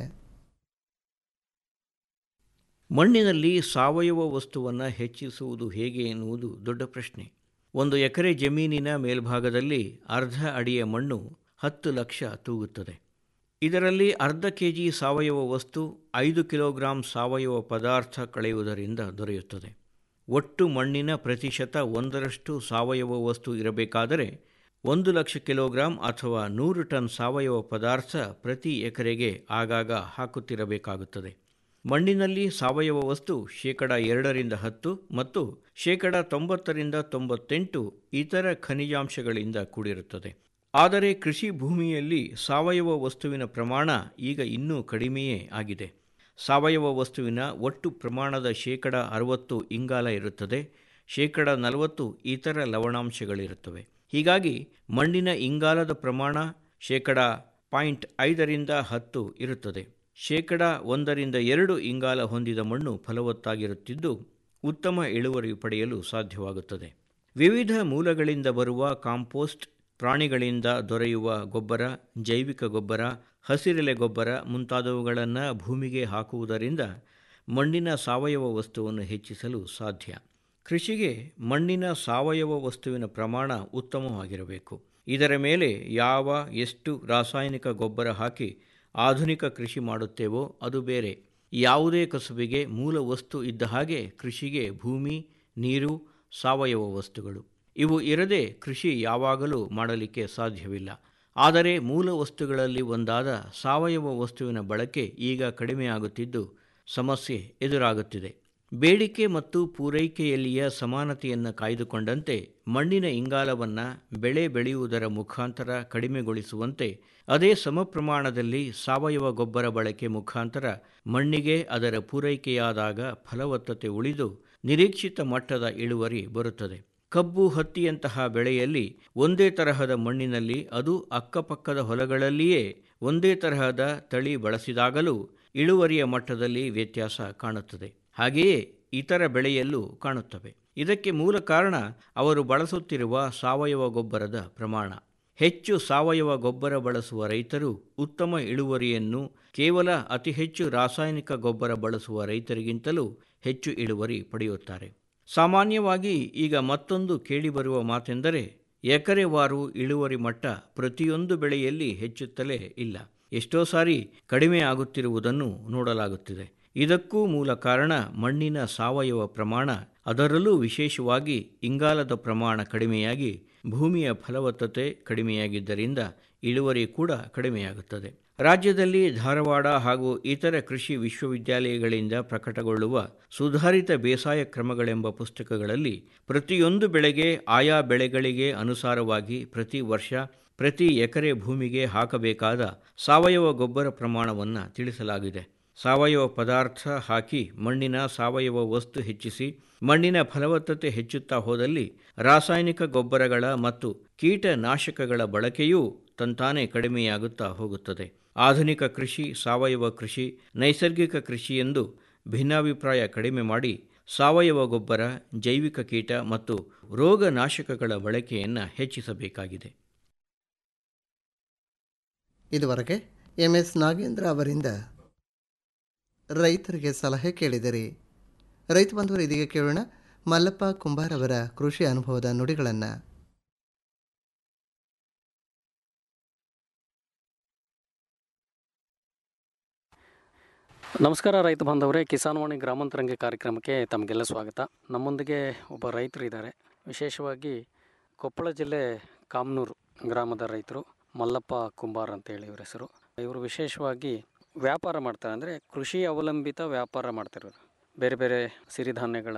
ಮಣ್ಣಿನಲ್ಲಿ ಸಾವಯವ ವಸ್ತುವನ್ನು ಹೆಚ್ಚಿಸುವುದು ಹೇಗೆ ಎನ್ನುವುದು ದೊಡ್ಡ ಪ್ರಶ್ನೆ ಒಂದು ಎಕರೆ ಜಮೀನಿನ ಮೇಲ್ಭಾಗದಲ್ಲಿ ಅರ್ಧ ಅಡಿಯ ಮಣ್ಣು ಹತ್ತು ಲಕ್ಷ ತೂಗುತ್ತದೆ ಇದರಲ್ಲಿ ಅರ್ಧ ಕೆ ಜಿ ಸಾವಯವ ವಸ್ತು ಐದು ಕಿಲೋಗ್ರಾಂ ಸಾವಯವ ಪದಾರ್ಥ ಕಳೆಯುವುದರಿಂದ ದೊರೆಯುತ್ತದೆ ಒಟ್ಟು ಮಣ್ಣಿನ ಪ್ರತಿಶತ ಒಂದರಷ್ಟು ಸಾವಯವ ವಸ್ತು ಇರಬೇಕಾದರೆ ಒಂದು ಲಕ್ಷ ಕಿಲೋಗ್ರಾಂ ಅಥವಾ ನೂರು ಟನ್ ಸಾವಯವ ಪದಾರ್ಥ ಪ್ರತಿ ಎಕರೆಗೆ ಆಗಾಗ ಹಾಕುತ್ತಿರಬೇಕಾಗುತ್ತದೆ ಮಣ್ಣಿನಲ್ಲಿ ಸಾವಯವ ವಸ್ತು ಶೇಕಡ ಎರಡರಿಂದ ಹತ್ತು ಮತ್ತು ಶೇಕಡ ತೊಂಬತ್ತರಿಂದ ತೊಂಬತ್ತೆಂಟು ಇತರ ಖನಿಜಾಂಶಗಳಿಂದ ಕೂಡಿರುತ್ತದೆ ಆದರೆ ಕೃಷಿ ಭೂಮಿಯಲ್ಲಿ ಸಾವಯವ ವಸ್ತುವಿನ ಪ್ರಮಾಣ ಈಗ ಇನ್ನೂ ಕಡಿಮೆಯೇ ಆಗಿದೆ ಸಾವಯವ ವಸ್ತುವಿನ ಒಟ್ಟು ಪ್ರಮಾಣದ ಶೇಕಡ ಅರವತ್ತು ಇಂಗಾಲ ಇರುತ್ತದೆ ಶೇಕಡ ನಲವತ್ತು ಇತರ ಲವಣಾಂಶಗಳಿರುತ್ತವೆ ಹೀಗಾಗಿ ಮಣ್ಣಿನ ಇಂಗಾಲದ ಪ್ರಮಾಣ ಶೇಕಡ ಪಾಯಿಂಟ್ ಐದರಿಂದ ಹತ್ತು ಇರುತ್ತದೆ ಶೇಕಡ ಒಂದರಿಂದ ಎರಡು ಇಂಗಾಲ ಹೊಂದಿದ ಮಣ್ಣು ಫಲವತ್ತಾಗಿರುತ್ತಿದ್ದು ಉತ್ತಮ ಇಳುವರಿ ಪಡೆಯಲು ಸಾಧ್ಯವಾಗುತ್ತದೆ ವಿವಿಧ ಮೂಲಗಳಿಂದ ಬರುವ ಕಾಂಪೋಸ್ಟ್ ಪ್ರಾಣಿಗಳಿಂದ ದೊರೆಯುವ ಗೊಬ್ಬರ ಜೈವಿಕ ಗೊಬ್ಬರ ಹಸಿರೆಲೆ ಗೊಬ್ಬರ ಮುಂತಾದವುಗಳನ್ನು ಭೂಮಿಗೆ ಹಾಕುವುದರಿಂದ ಮಣ್ಣಿನ ಸಾವಯವ ವಸ್ತುವನ್ನು ಹೆಚ್ಚಿಸಲು ಸಾಧ್ಯ ಕೃಷಿಗೆ ಮಣ್ಣಿನ ಸಾವಯವ ವಸ್ತುವಿನ ಪ್ರಮಾಣ ಉತ್ತಮವಾಗಿರಬೇಕು ಇದರ ಮೇಲೆ ಯಾವ ಎಷ್ಟು ರಾಸಾಯನಿಕ ಗೊಬ್ಬರ ಹಾಕಿ ಆಧುನಿಕ ಕೃಷಿ ಮಾಡುತ್ತೇವೋ ಅದು ಬೇರೆ ಯಾವುದೇ ಕಸುಬಿಗೆ ಮೂಲ ವಸ್ತು ಇದ್ದ ಹಾಗೆ ಕೃಷಿಗೆ ಭೂಮಿ ನೀರು ಸಾವಯವ ವಸ್ತುಗಳು ಇವು ಇರದೆ ಕೃಷಿ ಯಾವಾಗಲೂ ಮಾಡಲಿಕ್ಕೆ ಸಾಧ್ಯವಿಲ್ಲ ಆದರೆ ಮೂಲ ವಸ್ತುಗಳಲ್ಲಿ ಒಂದಾದ ಸಾವಯವ ವಸ್ತುವಿನ ಬಳಕೆ ಈಗ ಕಡಿಮೆಯಾಗುತ್ತಿದ್ದು ಸಮಸ್ಯೆ ಎದುರಾಗುತ್ತಿದೆ ಬೇಡಿಕೆ ಮತ್ತು ಪೂರೈಕೆಯಲ್ಲಿಯ ಸಮಾನತೆಯನ್ನು ಕಾಯ್ದುಕೊಂಡಂತೆ ಮಣ್ಣಿನ ಇಂಗಾಲವನ್ನು ಬೆಳೆ ಬೆಳೆಯುವುದರ ಮುಖಾಂತರ ಕಡಿಮೆಗೊಳಿಸುವಂತೆ ಅದೇ ಸಮ ಪ್ರಮಾಣದಲ್ಲಿ ಸಾವಯವ ಗೊಬ್ಬರ ಬಳಕೆ ಮುಖಾಂತರ ಮಣ್ಣಿಗೆ ಅದರ ಪೂರೈಕೆಯಾದಾಗ ಫಲವತ್ತತೆ ಉಳಿದು ನಿರೀಕ್ಷಿತ ಮಟ್ಟದ ಇಳುವರಿ ಬರುತ್ತದೆ ಕಬ್ಬು ಹತ್ತಿಯಂತಹ ಬೆಳೆಯಲ್ಲಿ ಒಂದೇ ತರಹದ ಮಣ್ಣಿನಲ್ಲಿ ಅದು ಅಕ್ಕಪಕ್ಕದ ಹೊಲಗಳಲ್ಲಿಯೇ ಒಂದೇ ತರಹದ ತಳಿ ಬಳಸಿದಾಗಲೂ ಇಳುವರಿಯ ಮಟ್ಟದಲ್ಲಿ ವ್ಯತ್ಯಾಸ ಕಾಣುತ್ತದೆ ಹಾಗೆಯೇ ಇತರ ಬೆಳೆಯಲ್ಲೂ ಕಾಣುತ್ತವೆ ಇದಕ್ಕೆ ಮೂಲ ಕಾರಣ ಅವರು ಬಳಸುತ್ತಿರುವ ಸಾವಯವ ಗೊಬ್ಬರದ ಪ್ರಮಾಣ ಹೆಚ್ಚು ಸಾವಯವ ಗೊಬ್ಬರ ಬಳಸುವ ರೈತರು ಉತ್ತಮ ಇಳುವರಿಯನ್ನು ಕೇವಲ ಅತಿ ಹೆಚ್ಚು ರಾಸಾಯನಿಕ ಗೊಬ್ಬರ ಬಳಸುವ ರೈತರಿಗಿಂತಲೂ ಹೆಚ್ಚು ಇಳುವರಿ ಪಡೆಯುತ್ತಾರೆ ಸಾಮಾನ್ಯವಾಗಿ ಈಗ ಮತ್ತೊಂದು ಕೇಳಿಬರುವ ಮಾತೆಂದರೆ ಎಕರೆವಾರು ಇಳುವರಿ ಮಟ್ಟ ಪ್ರತಿಯೊಂದು ಬೆಳೆಯಲ್ಲಿ ಹೆಚ್ಚುತ್ತಲೇ ಇಲ್ಲ ಎಷ್ಟೋ ಸಾರಿ ಕಡಿಮೆ ಆಗುತ್ತಿರುವುದನ್ನು ನೋಡಲಾಗುತ್ತಿದೆ ಇದಕ್ಕೂ ಮೂಲ ಕಾರಣ ಮಣ್ಣಿನ ಸಾವಯವ ಪ್ರಮಾಣ ಅದರಲ್ಲೂ ವಿಶೇಷವಾಗಿ ಇಂಗಾಲದ ಪ್ರಮಾಣ ಕಡಿಮೆಯಾಗಿ ಭೂಮಿಯ ಫಲವತ್ತತೆ ಕಡಿಮೆಯಾಗಿದ್ದರಿಂದ ಇಳುವರಿ ಕೂಡ ಕಡಿಮೆಯಾಗುತ್ತದೆ ರಾಜ್ಯದಲ್ಲಿ ಧಾರವಾಡ ಹಾಗೂ ಇತರ ಕೃಷಿ ವಿಶ್ವವಿದ್ಯಾಲಯಗಳಿಂದ ಪ್ರಕಟಗೊಳ್ಳುವ ಸುಧಾರಿತ ಬೇಸಾಯ ಕ್ರಮಗಳೆಂಬ ಪುಸ್ತಕಗಳಲ್ಲಿ ಪ್ರತಿಯೊಂದು ಬೆಳೆಗೆ ಆಯಾ ಬೆಳೆಗಳಿಗೆ ಅನುಸಾರವಾಗಿ ಪ್ರತಿ ವರ್ಷ ಪ್ರತಿ ಎಕರೆ ಭೂಮಿಗೆ ಹಾಕಬೇಕಾದ ಸಾವಯವ ಗೊಬ್ಬರ ಪ್ರಮಾಣವನ್ನು ತಿಳಿಸಲಾಗಿದೆ ಸಾವಯವ ಪದಾರ್ಥ ಹಾಕಿ ಮಣ್ಣಿನ ಸಾವಯವ ವಸ್ತು ಹೆಚ್ಚಿಸಿ ಮಣ್ಣಿನ ಫಲವತ್ತತೆ ಹೆಚ್ಚುತ್ತಾ ಹೋದಲ್ಲಿ ರಾಸಾಯನಿಕ ಗೊಬ್ಬರಗಳ ಮತ್ತು ಕೀಟನಾಶಕಗಳ ಬಳಕೆಯೂ ತಂತಾನೇ ಕಡಿಮೆಯಾಗುತ್ತಾ ಹೋಗುತ್ತದೆ ಆಧುನಿಕ ಕೃಷಿ ಸಾವಯವ ಕೃಷಿ ನೈಸರ್ಗಿಕ ಕೃಷಿ ಎಂದು ಭಿನ್ನಾಭಿಪ್ರಾಯ ಕಡಿಮೆ ಮಾಡಿ ಸಾವಯವ ಗೊಬ್ಬರ ಜೈವಿಕ ಕೀಟ ಮತ್ತು ರೋಗನಾಶಕಗಳ ಬಳಕೆಯನ್ನು ಹೆಚ್ಚಿಸಬೇಕಾಗಿದೆ ಇದುವರೆಗೆ ಎಂ ಎಸ್ ನಾಗೇಂದ್ರ ಅವರಿಂದ ರೈತರಿಗೆ ಸಲಹೆ ಕೇಳಿದಿರಿ ರೈತ ಬಂಧುವರು ಇದೀಗ ಕೇಳೋಣ ಮಲ್ಲಪ್ಪ ಕುಂಬಾರ್ ಅವರ ಕೃಷಿ ಅನುಭವದ ನುಡಿಗಳನ್ನು ನಮಸ್ಕಾರ ರೈತ ಬಾಂಧವರೇ ಕಿಸಾನ್ವಾಣಿ ಗ್ರಾಮಾಂತರಂಗ ಕಾರ್ಯಕ್ರಮಕ್ಕೆ ತಮಗೆಲ್ಲ ಸ್ವಾಗತ ನಮ್ಮೊಂದಿಗೆ ಒಬ್ಬ ರೈತರು ಇದ್ದಾರೆ ವಿಶೇಷವಾಗಿ ಕೊಪ್ಪಳ ಜಿಲ್ಲೆ ಕಾಮನೂರು ಗ್ರಾಮದ ರೈತರು ಮಲ್ಲಪ್ಪ ಕುಂಬಾರ್ ಅಂತೇಳಿ ಇವ್ರ ಹೆಸರು ಇವರು ವಿಶೇಷವಾಗಿ ವ್ಯಾಪಾರ ಮಾಡ್ತಾರೆ ಅಂದರೆ ಕೃಷಿ ಅವಲಂಬಿತ ವ್ಯಾಪಾರ ಮಾಡ್ತಿರೋದು ಬೇರೆ ಬೇರೆ ಸಿರಿಧಾನ್ಯಗಳನ್ನು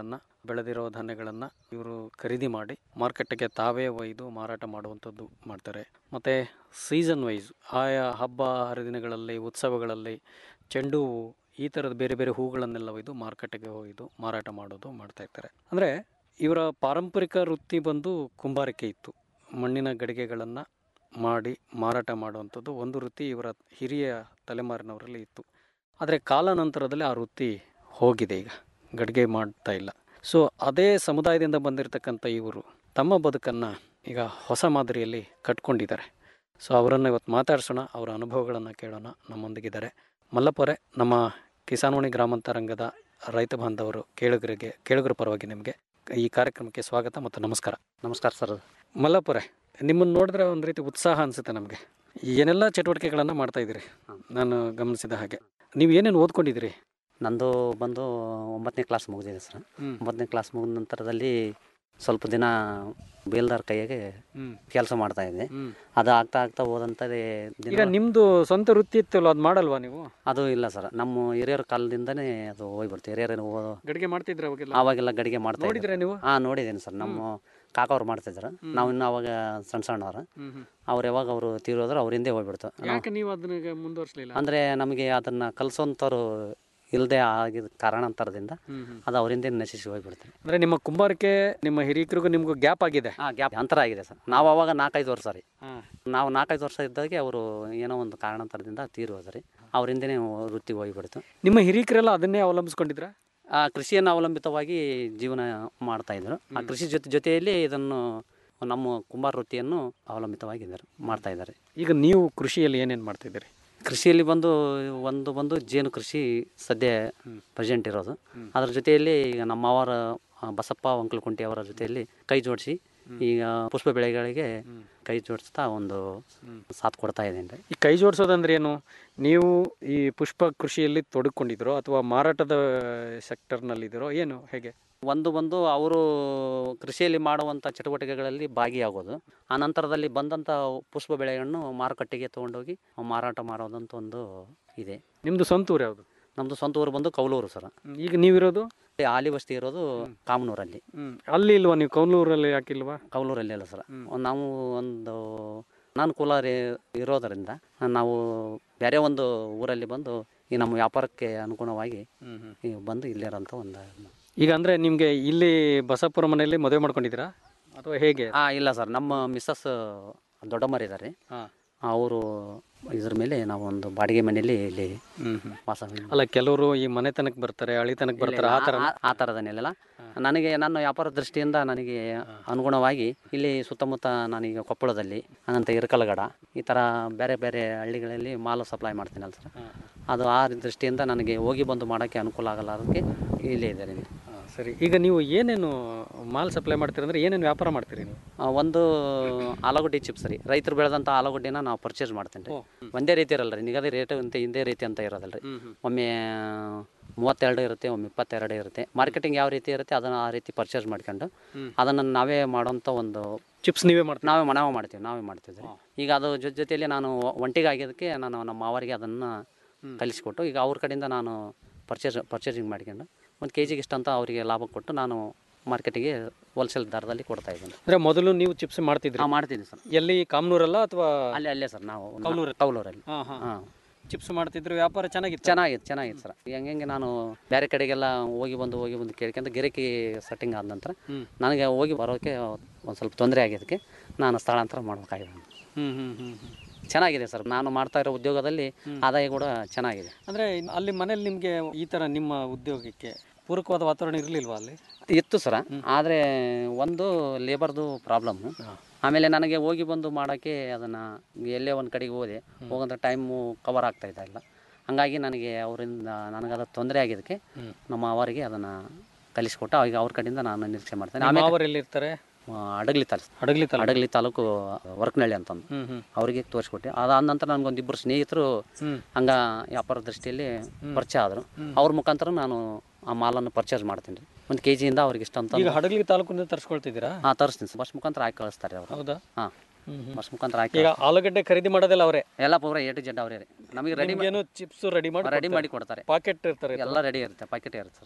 ಬೆಳೆದಿರೋ ಧಾನ್ಯಗಳನ್ನು ಇವರು ಖರೀದಿ ಮಾಡಿ ಮಾರ್ಕೆಟ್ಗೆ ತಾವೇ ಒಯ್ದು ಮಾರಾಟ ಮಾಡುವಂಥದ್ದು ಮಾಡ್ತಾರೆ ಮತ್ತು ಸೀಸನ್ ವೈಸ್ ಆಯಾ ಹಬ್ಬ ಹರಿದಿನಗಳಲ್ಲಿ ಉತ್ಸವಗಳಲ್ಲಿ ಚೆಂಡು ಹೂವು ಈ ಥರದ ಬೇರೆ ಬೇರೆ ಹೂಗಳನ್ನೆಲ್ಲ ಒಯ್ದು ಮಾರ್ಕೆಟ್ಗೆ ಒಯ್ದು ಮಾರಾಟ ಮಾಡೋದು ಮಾಡ್ತಾ ಇರ್ತಾರೆ ಅಂದರೆ ಇವರ ಪಾರಂಪರಿಕ ವೃತ್ತಿ ಬಂದು ಕುಂಬಾರಿಕೆ ಇತ್ತು ಮಣ್ಣಿನ ಗಡಿಗೆಗಳನ್ನು ಮಾಡಿ ಮಾರಾಟ ಮಾಡುವಂಥದ್ದು ಒಂದು ವೃತ್ತಿ ಇವರ ಹಿರಿಯ ತಲೆಮಾರಿನವರಲ್ಲಿ ಇತ್ತು ಆದರೆ ಕಾಲಾನಂತರದಲ್ಲಿ ಆ ವೃತ್ತಿ ಹೋಗಿದೆ ಈಗ ಗಡಿಗೆ ಮಾಡ್ತಾ ಇಲ್ಲ ಸೊ ಅದೇ ಸಮುದಾಯದಿಂದ ಬಂದಿರತಕ್ಕಂಥ ಇವರು ತಮ್ಮ ಬದುಕನ್ನು ಈಗ ಹೊಸ ಮಾದರಿಯಲ್ಲಿ ಕಟ್ಕೊಂಡಿದ್ದಾರೆ ಸೊ ಅವರನ್ನು ಇವತ್ತು ಮಾತಾಡ್ಸೋಣ ಅವರ ಅನುಭವಗಳನ್ನು ಕೇಳೋಣ ನಮ್ಮೊಂದಿಗಿದ್ದಾರೆ ಮಲ್ಲಪೊರೆ ನಮ್ಮ ಕಿಸಾನ್ವಾಣಿ ಗ್ರಾಮಾಂತರಂಗದ ರೈತ ಬಾಂಧವರು ಕೇಳುಗರಿಗೆ ಕೇಳುಗರ ಪರವಾಗಿ ನಿಮಗೆ ಈ ಕಾರ್ಯಕ್ರಮಕ್ಕೆ ಸ್ವಾಗತ ಮತ್ತು ನಮಸ್ಕಾರ ನಮಸ್ಕಾರ ಸರ್ ಮಲ್ಲಪುರೆ ನಿಮ್ಮನ್ನು ನೋಡಿದ್ರೆ ಒಂದು ರೀತಿ ಉತ್ಸಾಹ ಅನಿಸುತ್ತೆ ನಮಗೆ ಏನೆಲ್ಲ ಚಟುವಟಿಕೆಗಳನ್ನು ಮಾಡ್ತಾ ಇದ್ದೀರಿ ನಾನು ಗಮನಿಸಿದ ಹಾಗೆ ನೀವು ಏನೇನು ಓದ್ಕೊಂಡಿದ್ದೀರಿ ನಂದು ಬಂದು ಒಂಬತ್ತನೇ ಕ್ಲಾಸ್ ಮುಗಿದಿದೆ ಸರ್ ಹ್ಮ್. ಒಂಬತ್ತನೇ ಕ್ಲಾಸ್ ಮುಗಿದ ನಂತರದಲ್ಲಿ ಸ್ವಲ್ಪ ದಿನ ಬೇಲ್ದಾರ್ ಕೈಯಾಗೆ ಹ್ಮ್. ಕೆಲಸ ಮಾಡ್ತಾ ಇದ್ದೆ ಹ್ಮ್. ಅದು ಆಗ್ತಾ ಆಗ್ತಾ ಹೋದಂಥದ್ದೇ ಈಗ ದಿನ ನಿಮ್ಮದು ಸ್ವಂತ ವೃತ್ತಿ ಇತ್ತಲ್ಲ ಅದು ಮಾಡಲ್ವಾ ನೀವು ಅದು ಇಲ್ಲ ಸರ್ ನಮ್ಮ ಹಿರಿಯರ ಕಾಲದಿಂದನೇ ಅದು ಹೋಗ್ಬಿಡ್ತು ಹಿರಿಯರು ಓ- ಗಡಿಗೆ ಮಾಡ್ತಿದ್ರೆ ಅವಾಗೆಲ್ಲ ಆವಾಗೆಲ್ಲ ಗಡಿಗೆ ಮಾಡ್ತಾ ನೋಡಿದ್ರೆ ನೀವು ಹಾಂ ನೋಡಿದ್ದೀನಿ ಸರ್ ನಮ್ಮ ಕಾಕವ್ರು ಮಾಡ್ತಿದ್ರು ನಾವು ಇನ್ನೂ ಅವಾಗ ಸಣ್ಣ ಸಣ್ಣವ್ರು ಹ್ಮ್, ಹ್ಮ್. ಅವ್ರು ಯಾವಾಗ ಅವರು ತೀರೋದ್ರು ಅವ್ರ ಹಿಂದೆ ಹೋಗ್ಬಿಡ್ತು ನಾವು- ಯಾಕೆ ನೀವು ಅದನ್ನ ಈಗ ಮುಂದುವರಿಸಲಿಲ್ಲ ಅಂದರೆ ನಮಗೆ ಅದನ್ನು ಕಲಿಸೋಂಥವ್ರು ಇಲ್ಲದೆ ಆಗಿದ ಕಾರಣಾಂತರದಿಂದ ಹ್ಮ್, ಹ್ಮ್. ಅದು ಅವರಿಂದ ನಶಿಸಿ ಹೋಗ್ಬಿಡ್ತು ಅಂದ್ರೆ ನಿಮ್ಮ ಕುಂಬಾರಿಕೆ ನಿಮ್ಮ ಹಿರಿಕರಿಗೂ ನಿಮ್ಗೂ ಗ್ಯಾಪ್ ಆಗಿದೆ ಹಾಂ ಗ್ಯಾಪ್ ಅಂತರ ಆಗಿದೆ ಸರ್ ನಾವು ಅವಾಗ ನಾಲ್ಕೈದು ವರ್ಷ ರೀ ಹಾ. ನಾವು ನಾಲ್ಕೈದು ವರ್ಷ ಇದ್ದಾಗೆ ಅವರು ಏನೋ ಒಂದು ಕಾರಣಾಂತರದಿಂದ ತೀರಿ ಹೋದ್ರಿ ಅವರಿಂದನೇ ವೃತ್ತಿಗೆ ಹೋಗಿಬಿಡ್ತು ನಿಮ್ಮ ಹಿರಿಕರೆಲ್ಲ ಅದನ್ನೇ ಅವಲಂಬಿಸ್ಕೊಂಡಿದ್ರ ಆ ಕೃಷಿಯನ್ನು ಅವಲಂಬಿತವಾಗಿ ಜೀವನ ಮಾಡ್ತಾ ಇದ್ರು ಆ ಕೃಷಿ ಜೊತೆ ಜೊತೆಯಲ್ಲಿ ಇದನ್ನು ನಮ್ಮ ಕುಂಬಾರ ವೃತ್ತಿಯನ್ನು ಅವಲಂಬಿತವಾಗಿದ್ದಾರೆ ಮಾಡ್ತಾ ಇದ್ದಾರೆ ಈಗ ನೀವು ಕೃಷಿಯಲ್ಲಿ ಏನೇನು ಮಾಡ್ತಿದ್ದೀರಿ ಕೃಷಿಯಲ್ಲಿ ಬಂದು ಒಂದು ಬಂದು ಜೇನು ಕೃಷಿ ಸದ್ಯ ಪ್ರೆಸೆಂಟ್ ಇರೋದು ಅದರ ಜೊತೆಯಲ್ಲಿ ಈಗ ನಮ್ಮ ಅವರ ಆ, ಬಸಪ್ಪ ವಂಕಲಕುಂಟಿ ಅವರ ಜೊತೆಯಲ್ಲಿ ಕೈ ಜೋಡಿಸಿ ಈಗ ಪುಷ್ಪ ಬೆಳೆಗಳಿಗೆ ಕೈ ಜೋಡಿಸ್ತಾ ಒಂದು ಸಾಥ್ ಕೊಡ್ತಾ ಇದ್ದೇನೆ ಈ ಕೈ ಜೋಡಿಸೋದಂದ್ರೆ ಏನು ನೀವು ಈ ಪುಷ್ಪ ಕೃಷಿಯಲ್ಲಿ ತೊಡಕೊಂಡಿದ್ರೋ ಅಥವಾ ಮಾರಾಟದ ಸೆಕ್ಟರ್ನಲ್ಲಿದ್ದೀರೋ ಏನು ಹೇಗೆ ಒಂದು ಬಂದು ಅವರು ಕೃಷಿಯಲ್ಲಿ ಮಾಡುವಂಥ ಚಟುವಟಿಕೆಗಳಲ್ಲಿ ಭಾಗಿಯಾಗೋದು ಆ ನಂತರದಲ್ಲಿ ಬಂದಂಥ ಪುಷ್ಪ ಬೆಳೆಗಳನ್ನು ಮಾರುಕಟ್ಟೆಗೆ ತೊಗೊಂಡೋಗಿ ಮಾರಾಟ ಮಾಡೋದಂತ ಒಂದು ಇದೆ ನಿಮ್ಮದು ಸ್ವಂತ ಊರು ಯಾವುದು ನಮ್ಮದು ಸ್ವಂತ ಊರು ಬಂದು ಕೌಲೂರು ಸರ್ ಹ್ಮ್. ಈಗ ನೀವಿರೋದು ಆಲಿ ಬಸ್ತಿ ಇರೋದು ಕಾಮನೂರಲ್ಲಿ ಹ್ಮ್. ಅಲ್ಲಿ ಇಲ್ವಾ ನೀವು ಕೌನ್ಲೂರಲ್ಲಿ ಯಾಕಿಲ್ವಾ ಕೌಲೂರಲ್ಲಿ ಅಲ್ಲ ಸರ್ ನಾವು ಒಂದು ಅನಾನುಕೂಲ ರೇ- ಇರೋದರಿಂದ ನಾವು ಬೇರೆ ಒಂದು ಊರಲ್ಲಿ ಬಂದು ಈ ನಮ್ಮ ವ್ಯಾಪಾರಕ್ಕೆ ಅನುಗುಣವಾಗಿ ಈ ಬಂದು ಇಲ್ಲಿರೋಂಥ ಒಂದು ಈಗ ಅಂದ್ರೆ ನಿಮಗೆ ಇಲ್ಲಿ ಬಸಪ್ಪುರ ಮನೆಯಲ್ಲಿ ಮದುವೆ ಮಾಡ್ಕೊಂಡಿದ್ದೀರಾ ಅಥವಾ ಹೇಗೆ ಹಾಂ ಇಲ್ಲ ಸರ್ ನಮ್ಮ ಮಿಸ್ಸಸ್ ದೊಡ್ಡಮ್ಮರಿದ್ದಾರೆ ಹಾಂ ಅವರು ಇದ್ರ ಮೇಲೆ ನಾವು ಒಂದು ಬಾಡಿಗೆ ಮನೆಯಲ್ಲಿ ಇಲ್ಲಿ ಹ್ಮ್ ಹ್ಮ್. ವಾಸ ಅಲ್ಲ ಕೆಲವರು ಈ ಮನೆತನಕ್ಕೆ ಬರ್ತಾರೆ ಹಳಿತನಕ್ಕೆ ಬರ್ತಾರೆ ಆ ಥರ ಆ- ಆ ಥರದನ್ನೆಲ್ಲ ನನಗೆ ನನ್ನ ವ್ಯಾಪಾರ ದೃಷ್ಟಿಯಿಂದ ನನಗೆ ಅನುಗುಣವಾಗಿ ಇಲ್ಲಿ ಸುತ್ತಮುತ್ತ ನಾನೀಗ ಕೊಪ್ಪಳದಲ್ಲಿ ಅನಂತ ಇರಕಲಗಡ ಈ ಥರ ಬೇರೆ ಬೇರೆ ಹಳ್ಳಿಗಳಲ್ಲಿ ಮಾಲು ಸಪ್ಲೈ ಮಾಡ್ತೀನಲ್ಲ ಸರ್ ಅದು ಆ ದೃಷ್ಟಿಯಿಂದ ನನಗೆ ಹೋಗಿ ಬಂದು ಮಾಡೋಕ್ಕೆ ಅನುಕೂಲ ಆಗಲ್ಲ ಅದಕ್ಕೆ ಇಲ್ಲೇ ಇದ್ದಾರೆ ಹಾ, ಸರಿ ಈಗ ನೀವು ಏನೇನು ಮಾಲ್ ಸಪ್ಲೈ ಮಾಡ್ತೀರಿ ಅಂದ್ರೆ ಏನೇನು ವ್ಯಾಪಾರ ಮಾಡ್ತೀರಿ ನೀವು ಆ, ಒಂದು ಆಲೂಗಡ್ಡೆ ಚಿಪ್ಸ್ ರೀ ರೈತರು ಬೆಳೆದಂಥ ಆಲೂಗಡ್ಡೆನ ನಾವು ಪರ್ಚೇಸ್ ಮಾಡ್ತೇನೆ ರೀ ಒಂದೇ ರೀತಿ ಇರಲ್ಲ ರೀ ನಿಗದಿ ರೇಟ್ ಅಂತ ಇಂದೇ ರೀತಿ ಅಂತ ಇರೋದಲ್ಲ ರೀ ಒಮ್ಮೆ ಮೂವತ್ತೆರಡು ಇರುತ್ತೆ ಒಮ್ಮೆ ಇಪ್ಪತ್ತೆರಡು ಇರುತ್ತೆ ಮಾರ್ಕೆಟಿಂಗ್ ಯಾವ ರೀತಿ ಇರುತ್ತೆ ಅದನ್ನು ಆ ರೀತಿ ಪರ್ಚೇಸ್ ಮಾಡ್ಕೊಂಡು ಅದನ್ನು ನಾವೇ ಮಾಡೋಂಥ ಒಂದು ಚಿಪ್ಸ್ ನೀವೇ ಮಾಡ್ತೀರಿ ನಾವೇ ನಾವೇ ಮಾಡ್ತೀವಿ ನಾವೇ ಮಾಡ್ತಿದ್ವಿ ಈಗ ಅದು ಜೊತೆ ಜೊತೆಯಲ್ಲಿ ನಾನು ಒಂಟಿಗೆ ಆಗಿದ್ದಕ್ಕೆ ನಾನು ನಮ್ಮ ಮಾವರಿಗೆ ಅದನ್ನು ಕಲಿಸ್ಕೊಟ್ಟು ಈಗ ಅವ್ರ ಕಡೆಯಿಂದ ನಾನು ಪರ್ಚೇಸ್ ಪರ್ಚೇಸಿಂಗ್ ಮಾಡ್ಕೊಂಡು ಒಂದು ಕೆ ಜಿಗೆ ಇಷ್ಟು ಅಂತ ಅವರಿಗೆ ಲಾಭ ಕೊಟ್ಟು ನಾನು ಮಾರ್ಕೆಟಿಗೆ ಹೋಲ್ಸೇಲ್ ದರದಲ್ಲಿ ಕೊಡ್ತಾ ಇದ್ದೀನಿ ಅಂದ್ರೆ ಮೊದಲು ನೀವು ಚಿಪ್ಸ್ ಮಾಡ್ತಿದ್ರಿ ಹಾಂ ಮಾಡ್ತೀನಿ ಸರ್ ಎಲ್ಲಿ ಕಾಮನೂರಲ್ಲ ಅಥವಾ ಅಲ್ಲೇ ಅಲ್ಲೇ ಸರ್ ನಾವು ಕೌಲೂರಲ್ಲಿ? ಕೌಲೂರಲ್ಲಿ ಹಾಂ ಹಾಂ ಹಾಂ ಚಿಪ್ಸ್ ಮಾಡ್ತಿದ್ರು ವ್ಯಾಪಾರ ಚೆನ್ನಾಗಿತ್ತು ಚೆನ್ನಾಗಿತ್ತು ಚೆನ್ನಾಗಿತ್ತು ಸರ್ ಹೆಂಗೆ ನಾನು ಬೇರೆ ಕಡೆಗೆಲ್ಲ ಹೋಗಿ ಬಂದು ಹೋಗಿ ಬಂದು ಕೇಳ್ಕೊಂತ ಗಿರಕಿ ಸೆಟ್ಟಿಂಗ್ ಆದ ನಂತರ ನನಗೆ ಹೋಗಿ ಬರೋಕ್ಕೆ ಒಂದು ಸ್ವಲ್ಪ ತೊಂದರೆ ಆಗಿದ್ದಕ್ಕೆ ನಾನು ಸ್ಥಳಾಂತರ ಮಾಡ್ಬೇಕಾಗಿದೆ ಹ್ಞೂ ಹ್ಞೂ ಹ್ಞೂ ಹ್ಞೂ ಚೆನ್ನಾಗಿದೆ ಸರ್ ನಾನು ಮಾಡ್ತಾ ಇರೋ ಉದ್ಯೋಗದಲ್ಲಿ ಆದಾಯ ಕೂಡ ಚೆನ್ನಾಗಿದೆ ಅಂದರೆ ಅಲ್ಲಿ ಮನೇಲಿ ನಿಮಗೆ ಈ ಥರ ನಿಮ್ಮ ಉದ್ಯೋಗಕ್ಕೆ ಪೂರಕವಾದ ವಾತಾವರಣ ಇರಲಿಲ್ವಾ ಅಲ್ಲಿ ಇತ್ತು ಸರ ಆದರೆ ಒಂದು ಲೇಬರ್ದು ಪ್ರಾಬ್ಲಮ್ಮು ಆಮೇಲೆ ನನಗೆ ಹೋಗಿ ಬಂದು ಮಾಡೋಕ್ಕೆ ಅದನ್ನು ಎಲ್ಲೇ ಒಂದು ಕಡೆಗೆ ಹೋದೆ ಹೋಗೋಂಥ ಟೈಮು ಕವರ್ ಆಗ್ತಾ ಇದ್ದ ಇಲ್ಲ ಹಂಗಾಗಿ ನನಗೆ ಅವರಿಂದ ನನಗದು ತೊಂದರೆ ಆಗಿದ್ದಕ್ಕೆ ನಮ್ಮ ಅವರಿಗೆ ಅದನ್ನು ಕಲಿಸ್ಕೊಟ್ಟು ಈಗ ಅವ್ರ ಕಡೆಯಿಂದ ನಾನು ನಿರೀಕ್ಷೆ ಮಾಡ್ತೇನೆ ಆಮೇಲೆ ಮಾವರು ಎಲ್ಲಿರ್ತಾರೆ ಆ, ಅಡಗ್ಲಿ ತಾಲೂಕು ಹಡಗ್ಲಿ ತಾಲೂಕು ಅಡಗಲಿ ತಾಲೂಕು ವರ್ಕನಹಳ್ಳಿ ಅಂತಂದು ಹ್ಞೂ ಹ್ಞೂ ಅವರಿಗೆ ತೋರಿಸ್ಕೊಟ್ಟೆ ಅದಾದ ನಂತರ ನನಗೊಂದಿಬ್ಬರು ಸ್ನೇಹಿತರು ಹಂಗ ವ್ಯಾಪಾರ ದೃಷ್ಟಿಯಲ್ಲಿ ಪರಿಚಯ ಆದರು ಅವ್ರ ಮುಖಾಂತರ ನಾನು ಆ ಮಾಲನ್ನು ಪರ್ಚೇಸ್ ಮಾಡ್ತೀನಿ ರೀ ಒಂದು ಕೆ ಜಿಯಿಂದ ಅವ್ರಿಗೆ ಇಷ್ಟ ಅಂತ ಈಗ ಹಡಗ್ಲಿ ತಾಲೂಕಿಂದ ತರಿಸ್ಕೊಳ್ತಿದ್ದೀರಾ ಹಾಂ ತರಿಸ್ತೀನಿ ಸರ್ ಬಸ್ ಮುಖಾಂತರ ಹಾಕಿ ಕಳಿಸ್ತಾರೆ ಅವರು ಹೌದಾ ಹಾಂ ಹ್ಮ್, ಹ್ಮ್. ಬಸ್ ಮುಖಾಂತರ ಹಾಕಿ ಈಗ ಆಲೂಗಡ್ಡೆ ಖರೀದಿ ಮಾಡೋದೆಲ್ಲ ಅವರೇ ಎಲ್ಲ ಪೂರ ಎ ಟು ಜೆಡ್ ಅವರೇ ರೀ ನಮಗೆ ರೆಡಿ ನಿಮ್ಗೇನು ಚಿಪ್ಸ್ ರೆಡಿ ಮಾಡಿ ರೆಡಿ ಮಾಡಿ ಕೊಡ್ತಾರೆ ಪಾಕೆಟ್ ಇರ್ತಾರೆ ಎಲ್ಲ ರೆಡಿ ಇರುತ್ತೆ ಪ್ಯಾಕೆಟ್ ಇರುತ್ತೆ ಸರ್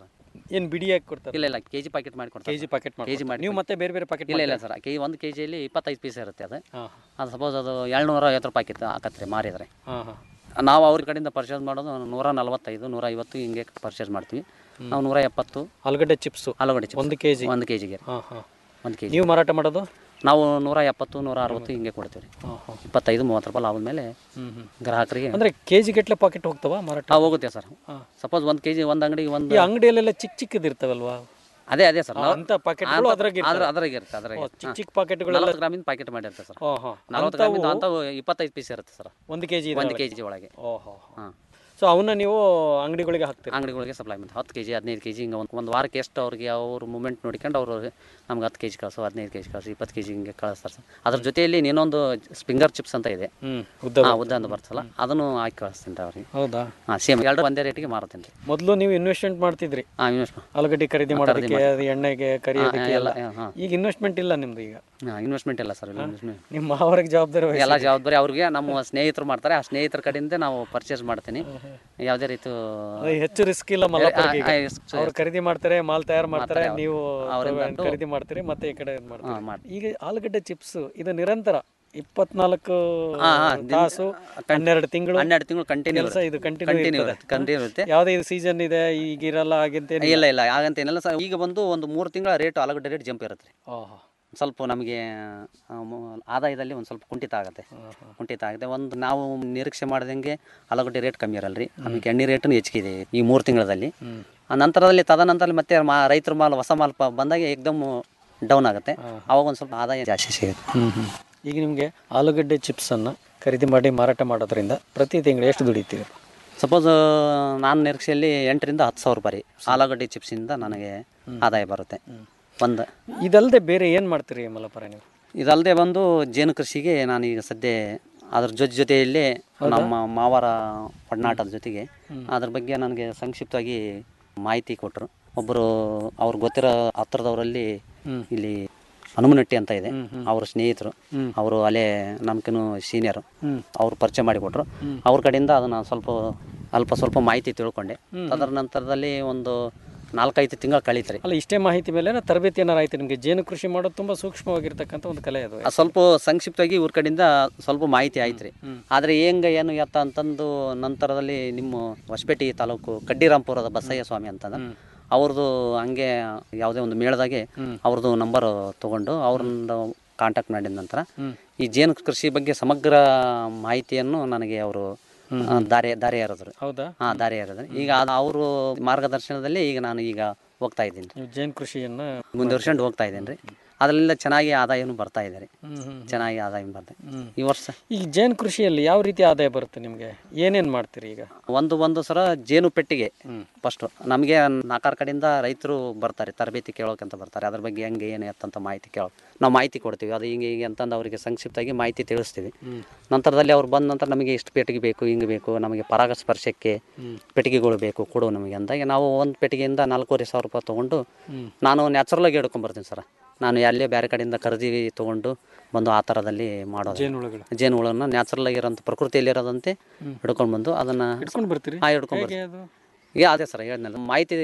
ಏನು ಬಿಡಿಯಾಗಿ ಕೊಡ್ತಾರೆ ಇಲ್ಲ ಇಲ್ಲ ಕೆ ಜಿ ಪ್ಯಾಕೆಟ್ ಮಾಡಿ ಕೊಡ್ತಾರೆ ಕೆ ಜಿ ಪ್ಯಾಕೆಟ್ ಮಾಡಿ ಕೆಜಿ ಮಾಡಿ ನೀವು ಮತ್ತೆ ಬೇರೆ ಬೇರೆ ಪ್ಯಾಕೆಟ್ ಇಲ್ಲ ಇಲ್ಲ ಸರ್ ಕೆ ಒಂದು ಕೆ ಜಿಯಲ್ಲಿ ಇಪ್ಪತ್ತೈದು ಪೀಸ್ ಇರುತ್ತೆ ಅದು ಹಾಂ ಅದು ಸಪೋಸ್ ಅದು ಏಳ್ನೂರ ಐವತ್ತು ರೂಪಾಯಿ ಆಕಿತ್ತು ಹಾಕತ್ರಿ ಮಾರಿದರೆ ಹಾಂ ಹಾಂ ನಾವು ಅವ್ರ ಕಡೆಯಿಂದ ಪರ್ಚೇಸ್ ಮಾಡೋದು ನೂರ ನಲವತ್ತೈದು ನೂರ ಐವತ್ತು ಹಿಂಗೆ ಪರ್ಚೇಸ್ ಮಾಡ್ತೀವಿ ನಾವು ನೂರ ಎಪ್ಪತ್ತು ಆಲೂಗಡ್ಡೆ ಚಿಪ್ಸು ಆಲೂಗಡ್ಡೆ chips. ಒಂದು ಕೆ ಜಿ ಒಂದು ಕೆ ಜಿಗೆ ಹಾಂ ಹಾಂ ಒಂದು ಕೆ ಜಿ ನೀವು ಮಾರಾಟ ಮಾಡೋದು ನಾವು ನೂರ ಎಪ್ಪತ್ತು ನೂರ ಅರವತ್ತು ಹಿಂಗೆ ಕೊಡ್ತೀವಿ ರೀ ಹಾಂ ಹಾಂ ಇಪ್ಪತ್ತೈದು ಮೂವತ್ತು ರೂಪಾಯಿ ಲಾಭದ ಮೇಲೆ ಹ್ಞೂ ಹ್ಞೂ ಗ್ರಾಹಕರಿಗೆ ಅಂದರೆ ಕೆ ಜಿ ಗಟ್ಟಲೆ ಪಾಕೆಟ್ ಹೋಗ್ತಾವ ಮಾರಾಟ ಹಾಂ ಹೋಗುತ್ತೆ ಸರ್ ಹಾಂ. ಸಪೋಸ್ ಒಂದು ಕೆ ಜಿ ಒಂದು ಅಂಗಡಿಗೆ ಒಂದು ಈ ಅಂಗಡಿಯಲ್ಲೆಲ್ಲ ಚಿಕ್ಕ ಚಿಕ್ಕದಿರ್ತಾವಲ್ವಾ ಅದೇ ಅದೇ ಸರ್ ನಾವು ಅಂತ ಪ್ಯಾಕೆಟ್ಗಳು ಅದ್ರಾಗ ಅದ್ರ ಅದ್ರಾಗ ಇರುತ್ತೆ ಅದ್ರಾಗ ಚಿಕ್ಕ ಚಿಕ್ಕ ಪ್ಯಾಕೆಟ್ಗಳೆಲ್ಲ ನಲವತ್ತು ಗ್ರಾಮಿಂದ ಪ್ಯಾಕೆಟ್ ಮಾಡಿರುತ್ತೆ ಸರ್ ಹಾಂ ಹಾಂ ನಲವತ್ತು ಗ್ರಾಮಿಂದ ಅಂಥವು ಇಪ್ಪತ್ತೈದು ಪೀಸ್ ಇರುತ್ತೆ ಸರ್ ಒಂದು ಕೆ ಜಿ ಒಂದು ಕೆ ಜಿ ಒಳಗೆ ಓಹೋ ಹಾಂ ಸೊ ಅವನ್ನ ನೀವು ಅಂಗಡಿಗಳಿಗೆ ಹಾಕ್ತೀರಿ ಅಂಗಡಿಗಳಿಗೆ ಸಪ್ಲೈ ಮಾಡಿ ಹತ್ತು ಕೆ ಜಿ ಹದಿನೈದು ಕೆ ಜಿ ಹಿಂಗೆ ಒಂದು ಒಂದು ವಾರಕ್ಕೆ ಎಷ್ಟು ಅವ್ರಿಗೆ ಅವ್ರ ಮೂಮೆಂಟ್ ನೋಡ್ಕೊಂಡು ಅವರು ನಮ್ಗೆ ಹತ್ತು ಕೆ ಜಿ ಕಳಿಸು ಹದಿನೈದು ಕೆ ಜಿ ಕಳಿಸು ಇಪ್ಪತ್ತು ಕೆ ಜಿ ಹಿಂಗೆ ಕಳಿಸ್ತಾರೆ ಸರ್ ಅದ್ರ ಜೊತೆಯಲ್ಲಿ ಇನ್ನೊಂದು ಸ್ಪಿಂಗರ್ ಚಿಪ್ಸ್ ಅಂತ ಇದೆ ಹ್ಞೂ ಉದ್ದ ಹಾಂ ಉದ್ದ ಅಂತ ಬರ್ತಲ್ಲ ಅದನ್ನು ಹಾಕಿ ಕಳಿಸ್ತೀನಿ ರೀ ಅವ್ರಿಗೆ ಹೌದಾ ಹಾಂ ಸೇಮ್ ಎರಡು ಒಂದೇ ರೇಟಿಗೆ ಮಾರುತ್ತೀನಿ ರೀ ಮೊದಲು ನೀವು ಇನ್ವೆಸ್ಟ್ಮೆಂಟ್ ಮಾಡ್ತಿದ್ರಿ ಹಾಂ ಇನ್ವೆಸ್ಟ್ ಆಲೂಗಡ್ಡೆ ಖರೀದಿ ಮಾಡೋದಕ್ಕೆ ಅದು ಎಣ್ಣೆಗೆ ಕರಿಯೋದಕ್ಕೆ ಎಲ್ಲ ಎಲ್ಲ ಹಾಂ ಈಗ ಇನ್ವೆಸ್ಟ್ಮೆಂಟ್ ಇಲ್ಲ ನಿಮ್ದು ಈಗ ಹಾಂ ಇನ್ವೆಸ್ಟ್ಮೆಂಟ್ ಇಲ್ಲ ಸರ್ ಇನ್ವೆಸ್ಟ್ಮೆಂಟ್ ನಿಮ್ಮ ಮಾವರಿಗೆ ಜವಾಬ್ದಾರಿ ವಹಿಸಿ ಎಲ್ಲ ಜವಾಬ್ದಾರಿ ಅವ್ರಿಗೆ ನಮ್ಮ ಸ್ನೇಹಿತರು ಮಾಡ್ತಾರೆ ಆ ಸ್ನೇಹಿತರ ಕಡೆಯಿಂದ ನಾವು ಪರ್ಚೇಸ್ ಮಾಡ್ತೀನಿ ಯಾವುದೇ ರೀತಿ ಅದು ಹೆಚ್ಚು ರಿಸ್ಕ್ ಇಲ್ಲ ಮಲ್ಲಪ್ಪರಿಗೆ ಈಗ. ಅವ್ರು ಖರೀದಿ ಮಾಡ್ತಾರೆ ಮಾಲ್ ತಯಾರು ಮಾಡ್ತಾರೆ ನೀವು ಅವರಿಂದ ಖರೀದಿ ಮಾಡ್ತೀರಿ ಮತ್ತೆ ಈ ಕಡೆ ಇದ್ ಮಾಡ್ತೀರಿ ಹಾಂ ಮಾಡಿ ಈಗ ಆಲೂಗಡ್ಡೆ ಚಿಪ್ಸ್ ಇದು ನಿರಂತರ ಇಪ್ಪತ್ನಾಲ್ಕು ಹಾ, ಹಾ, ದಿನ- ತಾಸು ಹನ್ನೆರಡು ತಿಂಗಳು ಹನ್ನೆರಡು ತಿಂಗಳು ಕಂಟಿನ್ಯೂ ಕೆಲಸ ಇದು ಕಂಟಿನ್ಯೂ ಕಂಟಿನ್ಯೂ ಇರುತ್ತೆ ಕಂಟಿನ್ಯೂ ಇರುತ್ತೆ ಯಾವುದೇ ಇದು ಸೀಸನ್ ಇದೆ ಈಗ ಇರಲ್ಲ ಹಾಗಂತ ಇಲ್ಲ ಇಲ್ಲ ಹಾಗಂತ ಏನಿಲ್ಲ ಸರ್ ಈಗ ಬಂದು ಒಂದು ಮೂರು ತಿಂಗಳ ರೇಟ್ ಆಲೂಗಡ್ಡೆ ರೇಟ್ ಜಂಪ್ ಇರುತ್ತೆ ರೀ ಸ್ವಲ್ಪ ನಮಗೆ ಆ, ಮ- ಆದಾಯದಲ್ಲಿ ಒಂದು ಸ್ವಲ್ಪ ಕುಂಠಿತ ಆಗುತ್ತೆ ಕುಂಠಿತ ಆಗುತ್ತೆ ಒಂದು ನಾವು ನಿರೀಕ್ಷೆ ಮಾಡ್ದಂಗೆ ಆಲೂಗಡ್ಡೆ ರೇಟ್ ಕಮ್ಮಿ ಇರಲ್ಲ ರೀ ಆಮೇಲೆ ಎಣ್ಣೆ ರೇಟನ್ನು ಹೆಚ್ಚಿಗಿದೆ ಈ ಮೂರು ತಿಂಗಳಲ್ಲಿ ಆ ನಂತರದಲ್ಲಿ ತದನಂತರ ಮತ್ತೆ ಮಾ ರೈತರ ಮಾಲ್ ಹೊಸ ಮಾಲ್ ಪ- ಬಂದಾಗ ಏಕ್ದಮ್ ಡೌನ್ ಆಗುತ್ತೆ ಅವಾಗ ಒಂದು ಸ್ವಲ್ಪ ಆದಾಯ ಜಾಸ್ತಿ ಸಿಗುತ್ತೆ ಈಗ ನಿಮಗೆ ಆಲೂಗಡ್ಡೆ ಚಿಪ್ಸನ್ನು ಖರೀದಿ ಮಾಡಿ ಮಾರಾಟ ಮಾಡೋದ್ರಿಂದ ಪ್ರತಿ ತಿಂಗಳು ಎಷ್ಟು ದುಡಿತೀವಿ ಸಪೋಸ್ ನಾನು ನಿರೀಕ್ಷೆಯಲ್ಲಿ ಎಂಟರಿಂದ ಹತ್ತು ಸಾವಿರ ರೂಪಾಯಿ ರೀ ಆಲೂಗಡ್ಡೆ ಚಿಪ್ಸಿಂದ ನನಗೆ ಆದಾಯ ಬರುತ್ತೆ ಒಂದು ಇದಲ್ಲದೆ ಬೇರೆ ಏನು ಮಾಡ್ತೀರಿ ಮಲಪರ ನೀವು ಇದಲ್ಲದೆ ಬಂದು ಜೇನು ಕೃಷಿಗೆ ನಾನು ಈಗ ಸದ್ಯ ಅದ್ರ ಜೊತೆ ಜೊತೆಯಲ್ಲಿ ನಮ್ಮ ಮಾವರ ಒಡನಾಟದ ಜೊತೆಗೆ ಅದ್ರ ಬಗ್ಗೆ ನನಗೆ ಸಂಕ್ಷಿಪ್ತವಾಗಿ ಮಾಹಿತಿ ಕೊಟ್ಟರು ಒಬ್ಬರು ಅವ್ರಿಗೆ ಗೊತ್ತಿರೋ ಹತ್ರದವರಲ್ಲಿ ಇಲ್ಲಿ ಹನುಮನಟ್ಟಿ ಅಂತ ಇದೆ ಅವ್ರ ಸ್ನೇಹಿತರು ಅವರು ಅಲ್ಲೇ ನಮ್ಕಿನ್ನು ಸೀನಿಯರು ಅವ್ರು ಪರಿಚಯ ಮಾಡಿಕೊಟ್ರು ಅವ್ರ ಕಡೆಯಿಂದ ಅದನ್ನು ಸ್ವಲ್ಪ ಅಲ್ಪ ಸ್ವಲ್ಪ ಮಾಹಿತಿ ತಿಳ್ಕೊಂಡೆ ಅದರ ನಂತರದಲ್ಲಿ ಒಂದು ನಾಲ್ಕೈದು ತಿಂಗಳು ಕಳೀತ್ರಿ ಅಲ್ಲ ಇಷ್ಟೇ ಮಾಹಿತಿ ಮೇಲೆ ತರಬೇತಿ ಏನಾರು ಆಯ್ತು ನಿಮಗೆ ಜೇನು ಕೃಷಿ ಮಾಡೋದು ತುಂಬ ಸೂಕ್ಷ್ಮವಾಗಿರ್ತಕ್ಕಂಥ ಒಂದು ಕಲೆ ಅದು ಆ ಸ್ವಲ್ಪ ಸಂಕ್ಷಿಪ್ತವಾಗಿ ಇವ್ರ ಕಡೆಯಿಂದ ಸ್ವಲ್ಪ ಮಾಹಿತಿ ಆಯ್ತು ರೀ ಆದರೆ ಹೆಂಗೆ ಏನು ಎತ್ತ ಅಂತಂದು ನಂತರದಲ್ಲಿ ನಿಮ್ಮ ಹೊಸಪೇಟೆ ತಾಲೂಕು ಕಡ್ಡಿರಾಂಪುರದ ಬಸಯ್ಯ ಸ್ವಾಮಿ ಅಂತಂದ್ರೆ ಅವ್ರದ್ದು ಹಂಗೆ ಯಾವುದೇ ಒಂದು ಮೇಳದಾಗೆ ಅವ್ರದ್ದು ನಂಬರ್ ತೊಗೊಂಡು ಅವ್ರನ್ನ ಕಾಂಟ್ಯಾಕ್ಟ್ ಮಾಡಿದ ನಂತರ ಈ ಜೇನು ಕೃಷಿ ಬಗ್ಗೆ ಸಮಗ್ರ ಮಾಹಿತಿಯನ್ನು ನನಗೆ ಅವರು ದಾರಿ ದಾರಿ ಎರೆದ್ರು ಹೌದಾ ಹಾಂ ದಾರಿ ಎರೆದ್ರು ಈಗ ಅವರು ಮಾರ್ಗದರ್ಶನದಲ್ಲಿ ಈಗ ನಾನು ಈಗ ಹೋಗ್ತಾ ಇದ್ದೀನಿ ನೀವು ಜೇನು ಕೃಷಿಯನ್ನು ಮುಂದುವರ್ಸ್ಕೊಂಡು ಹೋಗ್ತಾ ಇದ್ದೇನೆ ರೀ ಅದರಿಂದ ಚೆನ್ನಾಗಿ ಆದಾಯನೂ ಬರ್ತಾ ಇದೆ ರೀ ಚೆನ್ನಾಗಿ ಆದಾಯ ಬರ್ತಾ ಇದೆ ಈ ವರ್ಷ ಈ ಜೇನು ಕೃಷಿಯಲ್ಲಿ ಯಾವ ರೀತಿ ಆದಾಯ ಬರುತ್ತೆ ನಿಮಗೆ ಏನೇನು ಮಾಡ್ತೀರಿ ಈಗ ಒಂದು ಒಂದು ಸಲ ಜೇನು ಪೆಟ್ಟಿಗೆ ಫಸ್ಟು ನಮಗೆ ನಾಲ್ಕಾರು ಕಡೆಯಿಂದ ರೈತರು ಬರ್ತಾರೆ ತರಬೇತಿ ಕೇಳೋಕಂತ ಬರ್ತಾರೆ ಅದ್ರ ಬಗ್ಗೆ ಹೆಂಗೆ ಏನು ಎತ್ತಂತ ಮಾಹಿತಿ ಕೇಳೋ ನಾವು ಮಾಹಿತಿ ಕೊಡ್ತೀವಿ ಅದು ಹಿಂಗೆ ಹಿಂಗೆ ಅಂತಂದು ಅವರಿಗೆ ಸಂಕ್ಷಿಪ್ತವಾಗಿ ಮಾಹಿತಿ ತಿಳಿಸ್ತೀವಿ ನಂತರದಲ್ಲಿ ಅವ್ರು ಬಂದ ನಂತರ ನಮಗೆ ಇಷ್ಟು ಪೆಟ್ಟಿಗೆ ಬೇಕು ಹಿಂಗೆ ಬೇಕು ನಮಗೆ ಪರಾಗಸ್ಪರ್ಶಕ್ಕೆ ಪೆಟ್ಟಿಗೆಗಳು ಬೇಕು ಕೊಡು ನಮಗೆ ಅಂದಾಗ ನಾವು ಒಂದು ಪೆಟ್ಟಿಗೆಯಿಂದ ನಾಲ್ಕೂವರೆ ಸಾವಿರ ರೂಪಾಯಿ ತೊಗೊಂಡು ನಾನು ನ್ಯಾಚುರಲಾಗಿ ಹಿಡ್ಕೊಂಬರ್ತೀನಿ ಸರ್ ನಾನು ಎಲ್ಲೇ ಬೇರೆ ಕಡೆಯಿಂದ ಖರೀದಿ ತೊಗೊಂಡು ಬಂದು ಆ ಥರದಲ್ಲಿ ಮಾಡೋದು ಜೇನುಹುಳುಗಳು ಜೇನುಹುಳನ್ನ ನ್ಯಾಚುರಲ್ ಆಗಿರೋಂಥ ಪ್ರಕೃತಿಯಲ್ಲಿ ಇರೋದಂತೆ ಹಿಡ್ಕೊಂಡು ಬಂದು ಅದನ್ನು ಹಿಡ್ಕೊಂಡು ಬರ್ತೀರಿ ಹಾಂ ಹಿಡ್ಕೊಂಡು ಹೇಗೆ ಬರ್ತೀವಿ ಅದು ಈಗ ಅದೇ ಸರ್ ಹೇಳಿದ್ನಲ್ಲ ಮಾಹಿತಿ